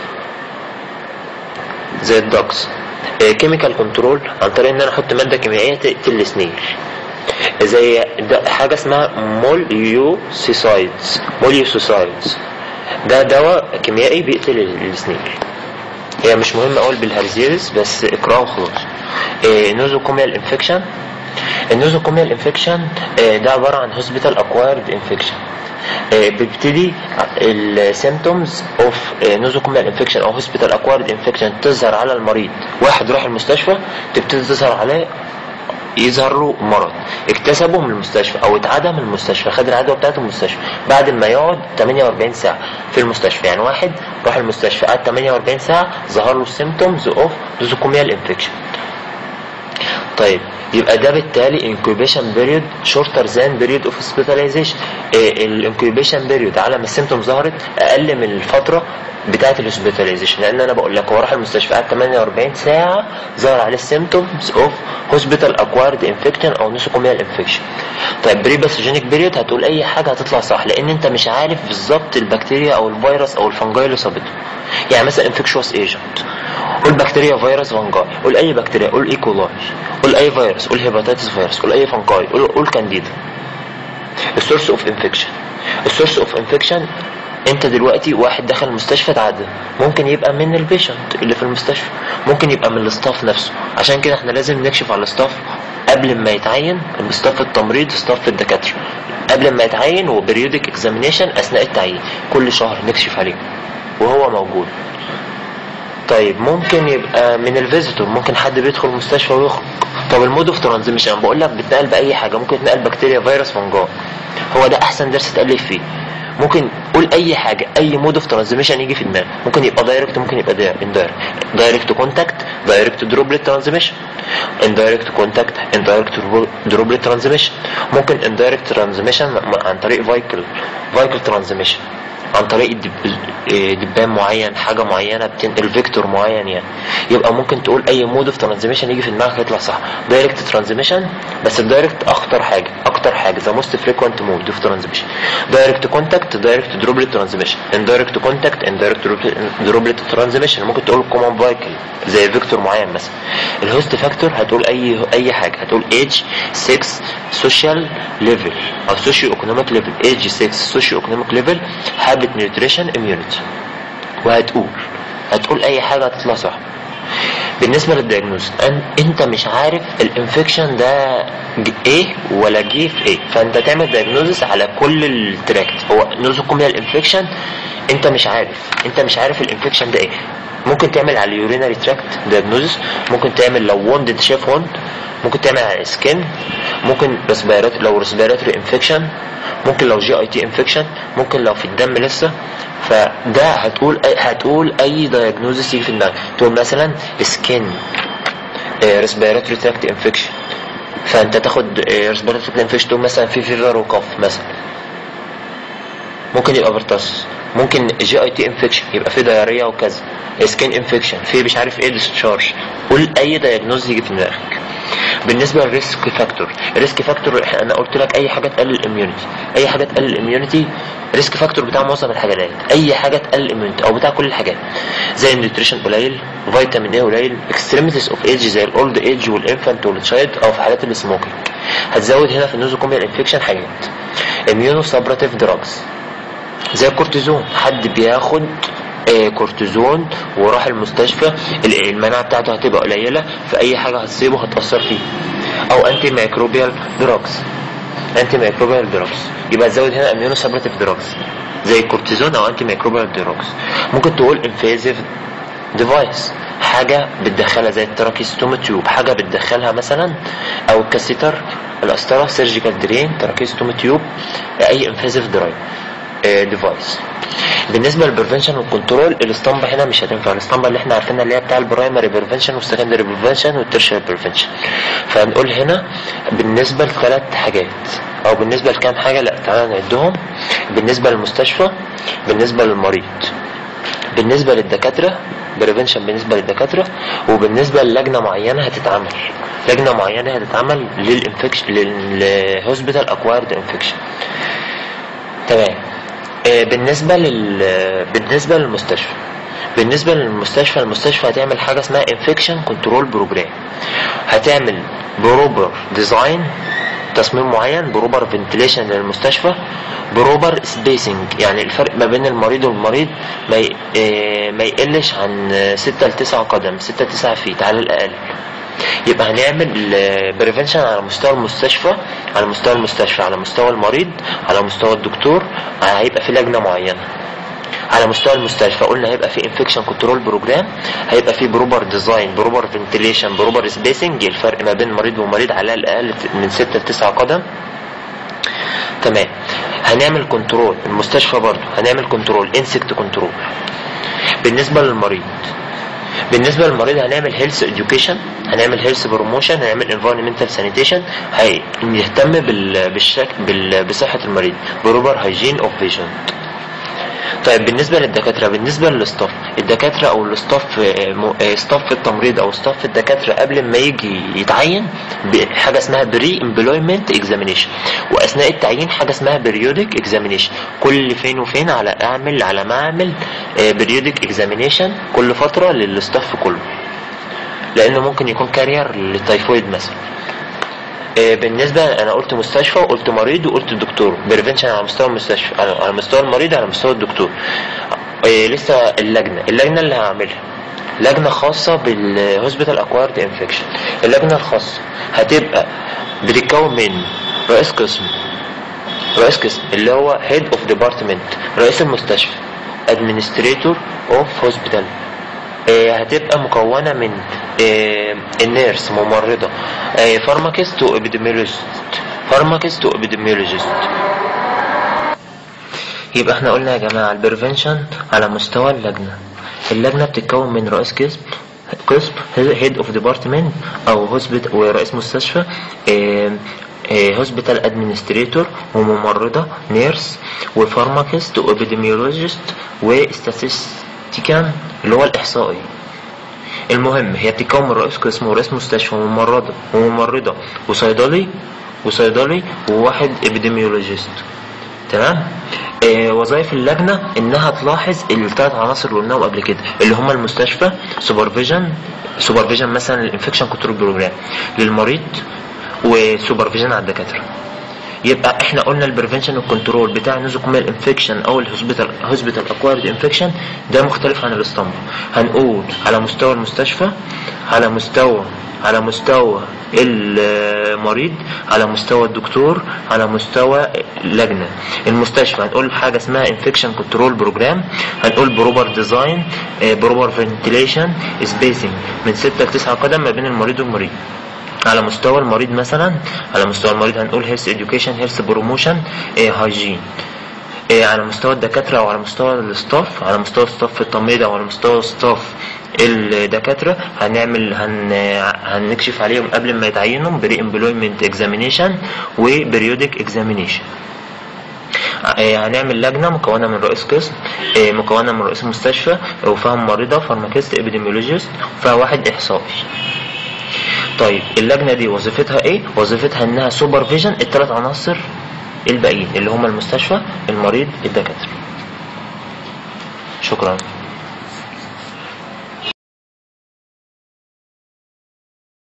زي الدكس كيميكال كنترول عن طريق ان انا احط ماده كيميائيه تقتل السنيل زي ده حاجه اسمها موليوسيسايدز موليوسيسايدز ده دواء كيميائي بيقتل السنيل هي مش مهمة أوي بالهرزيرس بس اقرأه وخلاص نوزوكوميال انفكشن النوزوكوميال انفكشن ده عبارة عن هوسبيتال اكوايرد انفكشن بيبتدي السيمتومز اوف نوزوكوميال انفكشن او هوسبيتال اكوايرد انفكشن تظهر على المريض واحد راح المستشفى تبتدي تظهر عليه يظهر له مرض اكتسبه من المستشفى او اتعدى من المستشفى خد العدوى بتاعته من المستشفى بعد ما يقعد 48 ساعه في المستشفى يعني واحد راح المستشفى قعد 48 ساعه ظهر له السيمتومز اوف نوزوكوميال انفكشن طيب يبقى ده بالتالي incubation period shorter than period of hospitalization الانكيوبيشن بيريود على ما السيمتوم ظهرت اقل من الفتره بتاعه الهوسبيتاليزيشن لان انا بقول لك هو راح المستشفى قعد 48 ساعه ظهر عليه السيمتومز اوف هوسبيتال اكوايرد انفكشن او نوسوكوميال انفكشن طيب بري باثوجينيك بيريود هتقول اي حاجه هتطلع صح لان انت مش عارف بالظبط البكتيريا او الفيروس او الفنجاي اللي صابته يعني مثلا انفكشوس ايجنت قول بكتيريا فيروس فانجاي قول اي بكتيريا قول ايكولاي قول اي فيروس قول هيباتيتس فيروس قول اي فانجاي قول قول كانديدا السورس اوف انفكشن السورس اوف انفكشن انت دلوقتي واحد دخل المستشفى اتعدى ممكن يبقى من البيشنت اللي في المستشفى ممكن يبقى من الاستاف نفسه عشان كده احنا لازم نكشف على الاستاف قبل ما يتعين الاستاف التمريض استاف الدكاتره قبل ما يتعين وبريودك اكزامينيشن اثناء التعيين كل شهر نكشف عليه وهو موجود طيب ممكن يبقى من الفيزيتور ممكن حد بيدخل المستشفى ويخرج طب المود اوف ترانزميشن انا بقول لك بتنقل باي حاجه ممكن تنقل بكتيريا فيروس فنجان هو ده احسن درس تالف فيه ممكن قول اي حاجه اي مود اوف ترانزميشن يجي في دماغك ممكن يبقى دايركت ممكن يبقى اندايركت دايركت كونتاكت دايركت دروبلت ترانزميشن اندايركت كونتاكت اندايركت دروبلت ترانزميشن ممكن اندايركت ترانزميشن عن طريق فايكل فايكل ترانزميشن عن طريق دب... دبان معين حاجه معينه بتنقل فيكتور معين يعني يبقى ممكن تقول اي مود اوف ترانزميشن يجي في دماغك يطلع صح دايركت ترانزميشن بس الدايركت اخطر حاجه اكتر حاجه ذا موست فريكوينت مود اوف ترانزميشن دايركت كونتاكت دايركت دروبلت ترانزميشن اندايركت كونتاكت اندايركت دروبلت ترانزميشن ممكن تقول كومن فايكل زي فيكتور معين مثلا الهوست فاكتور هتقول اي اي حاجه هتقول ايج 6 سوشيال ليفل او سوشيو ايكونوميك ليفل ايج 6 سوشيو ايكونوميك ليفل هابت نيوتريشن اميونيتي وهتقول هتقول اي حاجه هتطلع صح بالنسبه للدياجنوز انت مش عارف الانفكشن ده ايه ولا جه في ايه فانت تعمل دياجنوزس على كل التراكت هو نوزوكوميال انفكشن انت مش عارف انت مش عارف الانفكشن ده ايه ممكن تعمل على اليورينري تراكت دياجنوزس ممكن تعمل لو ووند شاف ووند ممكن تعمل على السكن ممكن ريسبيرات لو ريسبيراتوري انفكشن ممكن لو جي اي تي انفكشن ممكن لو في الدم لسه فده هتقول أي هتقول اي دايجنوزس يجي في دماغك تقول مثلا سكين ريسبيراتوري تراكت انفكشن فانت تاخد ريسبيراتوري تراكت انفكشن تقول مثلا في فيفر وكف مثلا ممكن يبقى برتص ممكن جي اي تي انفكشن يبقى في دايريا وكذا سكين انفكشن في مش عارف ايه ديسشارج قول اي دايجنوز يجي في دماغك بالنسبه للريسك فاكتور الريسك فاكتور انا قلت لك اي حاجه تقلل الاميونيتي اي حاجه تقلل الاميونيتي ريسك فاكتور بتاع معظم الحاجات اي حاجه تقلل الاميونيتي او بتاع كل الحاجات زي النيوتريشن قليل فيتامين ايه قليل اكستريميتيز اوف ايج زي الاولد ايج والانفانت والتشايلد او في حالات السموكينج هتزود هنا في النوزوكوميال انفكشن حاجات اميونو سابراتيف دراجز زي الكورتيزون حد بياخد آه كورتيزون وراح المستشفى المناعه بتاعته هتبقى قليله فاي حاجه هتصيبه هتاثر فيه او انتي ميكروبيال دراجز انتي ميكروبيال دراجز يبقى تزود هنا اميونو سابراتيف دراجز زي الكورتيزون او انتي ميكروبيال دراجز ممكن تقول انفيزيف ديفايس حاجة بتدخلها زي التراكيستوم تيوب حاجة بتدخلها مثلا او الكاسيتر القسطرة سيرجيكال درين تراكيستوم تيوب اي انفيزيف درايف ديفايس بالنسبه للبريفنشن والكنترول الاسطمبه هنا مش هتنفع الاسطمبه اللي احنا عارفينها اللي هي بتاع البرايمري بريفنشن والسكندري بريفنشن والترشري بريفنشن فهنقول هنا بالنسبه لثلاث حاجات او بالنسبه لكام حاجه لا تعالى نعدهم بالنسبه للمستشفى بالنسبه للمريض بالنسبه للدكاتره بريفنشن بالنسبه للدكاتره وبالنسبه للجنه معينه هتتعمل لجنه معينه هتتعمل للانفكشن للهوسبيتال اكوايرد انفكشن تمام بالنسبه لل بالنسبه للمستشفى بالنسبه للمستشفى المستشفى هتعمل حاجه اسمها انفكشن كنترول بروجرام هتعمل بروبر ديزاين تصميم معين بروبر فنتيليشن للمستشفى بروبر سبيسنج يعني الفرق ما بين المريض والمريض ما ي... ما يقلش عن 6 ل 9 قدم 6 ل 9 فيت على الاقل يبقى هنعمل بريفنشن على مستوى المستشفى على مستوى المستشفى على مستوى المريض على مستوى الدكتور هيبقى في لجنه معينه على مستوى المستشفى قلنا هيبقى في انفكشن كنترول بروجرام هيبقى في بروبر ديزاين بروبر فنتيليشن بروبر سبيسنج الفرق ما بين مريض ومريض على الاقل من 6 ل 9 قدم تمام هنعمل كنترول المستشفى برضو هنعمل كنترول انسكت كنترول بالنسبه للمريض بالنسبه للمريض هنعمل هيلث اديوكيشن هنعمل هيلث بروموشن هنعمل انفايرمنتال سانيتيشن هنهتم بال... بالشك... بال... بصحه المريض بروبر هايجين اوف بيشنت طيب بالنسبه للدكاتره بالنسبه للستاف الدكاتره او الستاف آه، م- آه، ستاف التمريض او ستاف الدكاتره قبل ما يجي يتعين حاجه اسمها بري امبلويمنت اكزامينيشن واثناء التعيين حاجه اسمها بريودك اكزامينيشن كل فين وفين على اعمل على ما اعمل بريودك اكزامينيشن كل فتره للستاف كله لانه ممكن يكون كارير للتيفويد مثلا آه، بالنسبه انا قلت مستشفى وقلت مريض وقلت دكتور بريفنشن على مستوى المستشفى على على مستوى المريض على مستوى الدكتور آه، لسه اللجنه اللجنه اللي هعملها لجنه خاصه بالهوسبيتال اكوارد انفكشن اللجنه الخاصه هتبقى بتتكون من رئيس قسم رئيس قسم اللي هو هيد اوف ديبارتمنت رئيس المستشفى ادمنستريتور اوف هوسبيتال هتبقى مكونة من آه، النيرس ممرضة فارماكست وابيديميولوجيست فارماكست وابيديميولوجيست يبقى احنا قلنا يا جماعة البريفنشن على مستوى اللجنة اللجنة بتتكون من رئيس قسم قسم هيد اوف ديبارتمنت او هوسبيتال ورئيس مستشفى هوسبيتال ادمنستريتور وممرضة نيرس وفارماكست وابيديميولوجيست وستاتستيكان اللي هو الاحصائي المهم هي بتتكون من رئيس قسم ورئيس مستشفى وممرضة وممرضة وصيدلي وصيدلي وواحد ابيديميولوجيست تمام آه وظائف اللجنه انها تلاحظ الثلاث عناصر اللي قلناهم قبل كده اللي هم المستشفى سوبرفيجن سوبرفيجن مثلا الانفكشن كنترول بروجرام للمريض وسوبرفيجن على الدكاتره يبقى احنا قلنا البريفنشن والكنترول بتاع نوزوكوميال انفكشن او الهوسبيتال هوسبيتال اكوارد انفكشن ده مختلف عن الاسطمبة هنقول على مستوى المستشفى على مستوى على مستوى المريض على مستوى الدكتور على مستوى اللجنة المستشفى هنقول حاجة اسمها انفكشن كنترول بروجرام هنقول بروبر ديزاين بروبر فنتيليشن سبيسنج من 6 ل 9 قدم ما بين المريض والمريض على مستوى المريض مثلا على مستوى المريض هنقول هيلث اديوكيشن هيلث بروموشن هايجين على مستوى الدكاترة او على مستوى الستاف على مستوى ستاف التمريض او على مستوى ستاف الدكاترة هنعمل هن هنكشف عليهم قبل ما يتعينوا بري امبلويمنت اكزامينيشن وبريودك اكزامينيشن هنعمل لجنة مكونة من رئيس قسم آه، مكونة من رئيس مستشفى وفيها ممرضة فارماكيست ابيديميولوجيست وفيها واحد احصائي طيب اللجنة دي وظيفتها ايه وظيفتها انها سوبرفيجن الثلاث عناصر الباقيين اللي هم المستشفى المريض الدكاترة شكرا